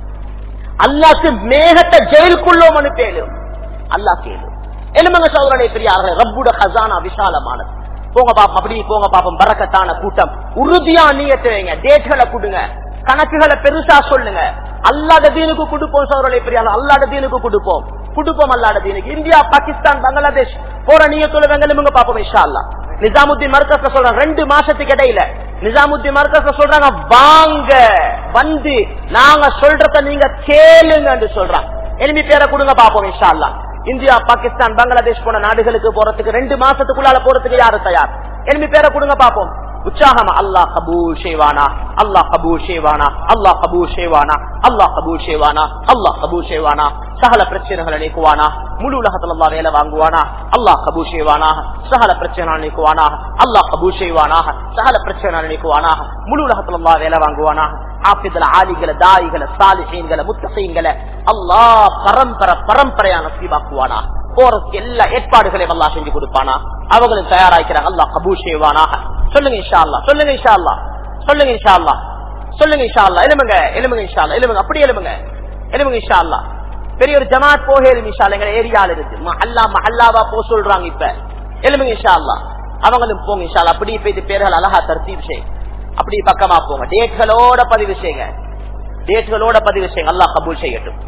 அல்லாஹ்க்கு மேகத்தை ஜெயிலுக்குள்ளோம் அனுப்பேலும் அல்லாஹ் கேளு எலுமங்க சோதரனை பெரியார்கள் ரப்புட ஹசானா விசாலமானது போங்க பாப்போம் அப்படி போங்க பாப்போம் பறக்கத்தான கூட்டம் உறுதியா நீயத்தை வைங்க டேட்களை கொடுங்க கணக்குகளை பெருசா சொல்லுங்க அல்லாத தீனுக்கு கொடுப்போம் சோதரனை பெரியார்கள் அல்லாத தீனுக்கு கொடுப்போம் கொடுப்போம் அல்லாத தீனுக்கு இந்தியா பாகிஸ்தான் பங்களாதேஷ் போற நீயத்தோட வெங்கலுமுங்க பாப்போம் இஷா அல்லா நிசாமுத்தீன் மருக்கஸ்ல சொல்றாங்க ரெண்டு மாசத்துக்கு இடையில நிசாமுத்தீன் மருக்கஸ்ல சொல்றாங்க வாங்க வந்து நாங்க சொல்றத நீங்க கேளுங்க சொல்றாங்க எலும்பி பேரை கொடுங்க பாப்போம் இன்ஷா அல்லா இந்தியா பாகிஸ்தான் பங்களாதேஷ் போன நாடுகளுக்கு போறதுக்கு ரெண்டு மாசத்துக்குள்ளால போறதுக்கு யாரு தயார் எலும்பி பேரை கொடுங்க பாப்போம் உற்சாகமா அல்லாஹ் கபூல் செய்வானா அல்லாஹ் கபூல் செய்வானா அல்லாஹ் கபூல் செய்வானா அல்லாஹ் கபூல் செய்வானா அல்லாஹ் கபூல் செய்வானா சகல பிரச்சனைகளை நீக்குவானா முழு உலகத்துல அல்லாஹ் வேலை வாங்குவானா அல்லாஹ் கபூல் செய்வானா சகல பிரச்சனை நீக்குவானா அல்லாஹ் கபூல் செய்வானா சகல பிரச்சனை நீக்குவானா முழு உலகத்துல அல்லாஹ் வேலை வாங்குவானா ஆபிதல ஆலிகளை தாயிகளை சாலிஹீன்களை முத்தசீன்களை அல்லாஹ் பரம்பரை பரம்பரையா நசீபாக்குவானா போறதுக்கு எல்லா ஏற்பாடுகளையும் அல்லாஹ் செஞ்சு கொடுப்பானா அவங்களும் தயாராக்கிறாங்க அல்லாஹ் கபூல் செய்வானாக சொல்லுங்க இன்ஷா அல்லாஹ் சொல்லுங்க இன்ஷா அல்லாஹ் சொல்லுங்க இன்ஷா அல்லாஹ் சொல்லுங்க இன்ஷா அல்லாஹ் எலுமுங்க எலுமுங்க இன்ஷா அல்லாஹ் எலுமுங்க அப்படி எலுமுங்க எலுமுங்க இன்ஷா அல்லாஹ் பெரிய ஒரு ஜமாத் போகேது இன்ஷா அல்லாஹ் எங்க ஏரியால இருக்கு மஹல்லா மஹல்லாவா போ சொல்றாங்க இப்ப எலுமுங்க இன்ஷா அல்லாஹ் அவங்களும் போங்க இன்ஷா அல்லாஹ் அப்படி போய் இது பேர்கள் அழகா தர்த்தீப் செய் அப்படி பக்கமா போங்க டேட்களோட பதிவு செய்யுங்க டேட்களோட பதிவு செய்யுங்க அல்லாஹ் கபூல் செய்யட்டும்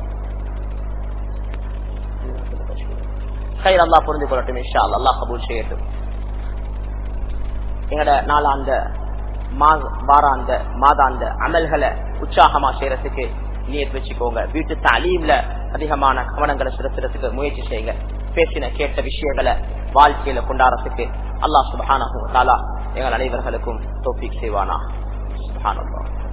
கயிறு அல்லா புரிந்து கொள்ளட்டும் இன்ஷா அல்லாஹ் அல்லாஹ் கபூல் செய்யட்டும் எங்கட நாளாந்த மா- வாராந்த மாதாந்த அமல்களை உற்சாகமா செய்யறதுக்கு நியத் வச்சுக்கோங்க வீட்டு தாலீம்ல அதிகமான கவனங்களை செலுத்துறதுக்கு முயற்சி செய்யுங்க பேசின கேட்ட விஷயங்களை வாழ்க்கையில கொண்டாடுறதுக்கு அல்லாஹ் சுபஹானஹு வ தஆலா எங்கள் அனைவர்களுக்கும் தோப்பிக் செய்வானா சுபஹானல்லாஹ்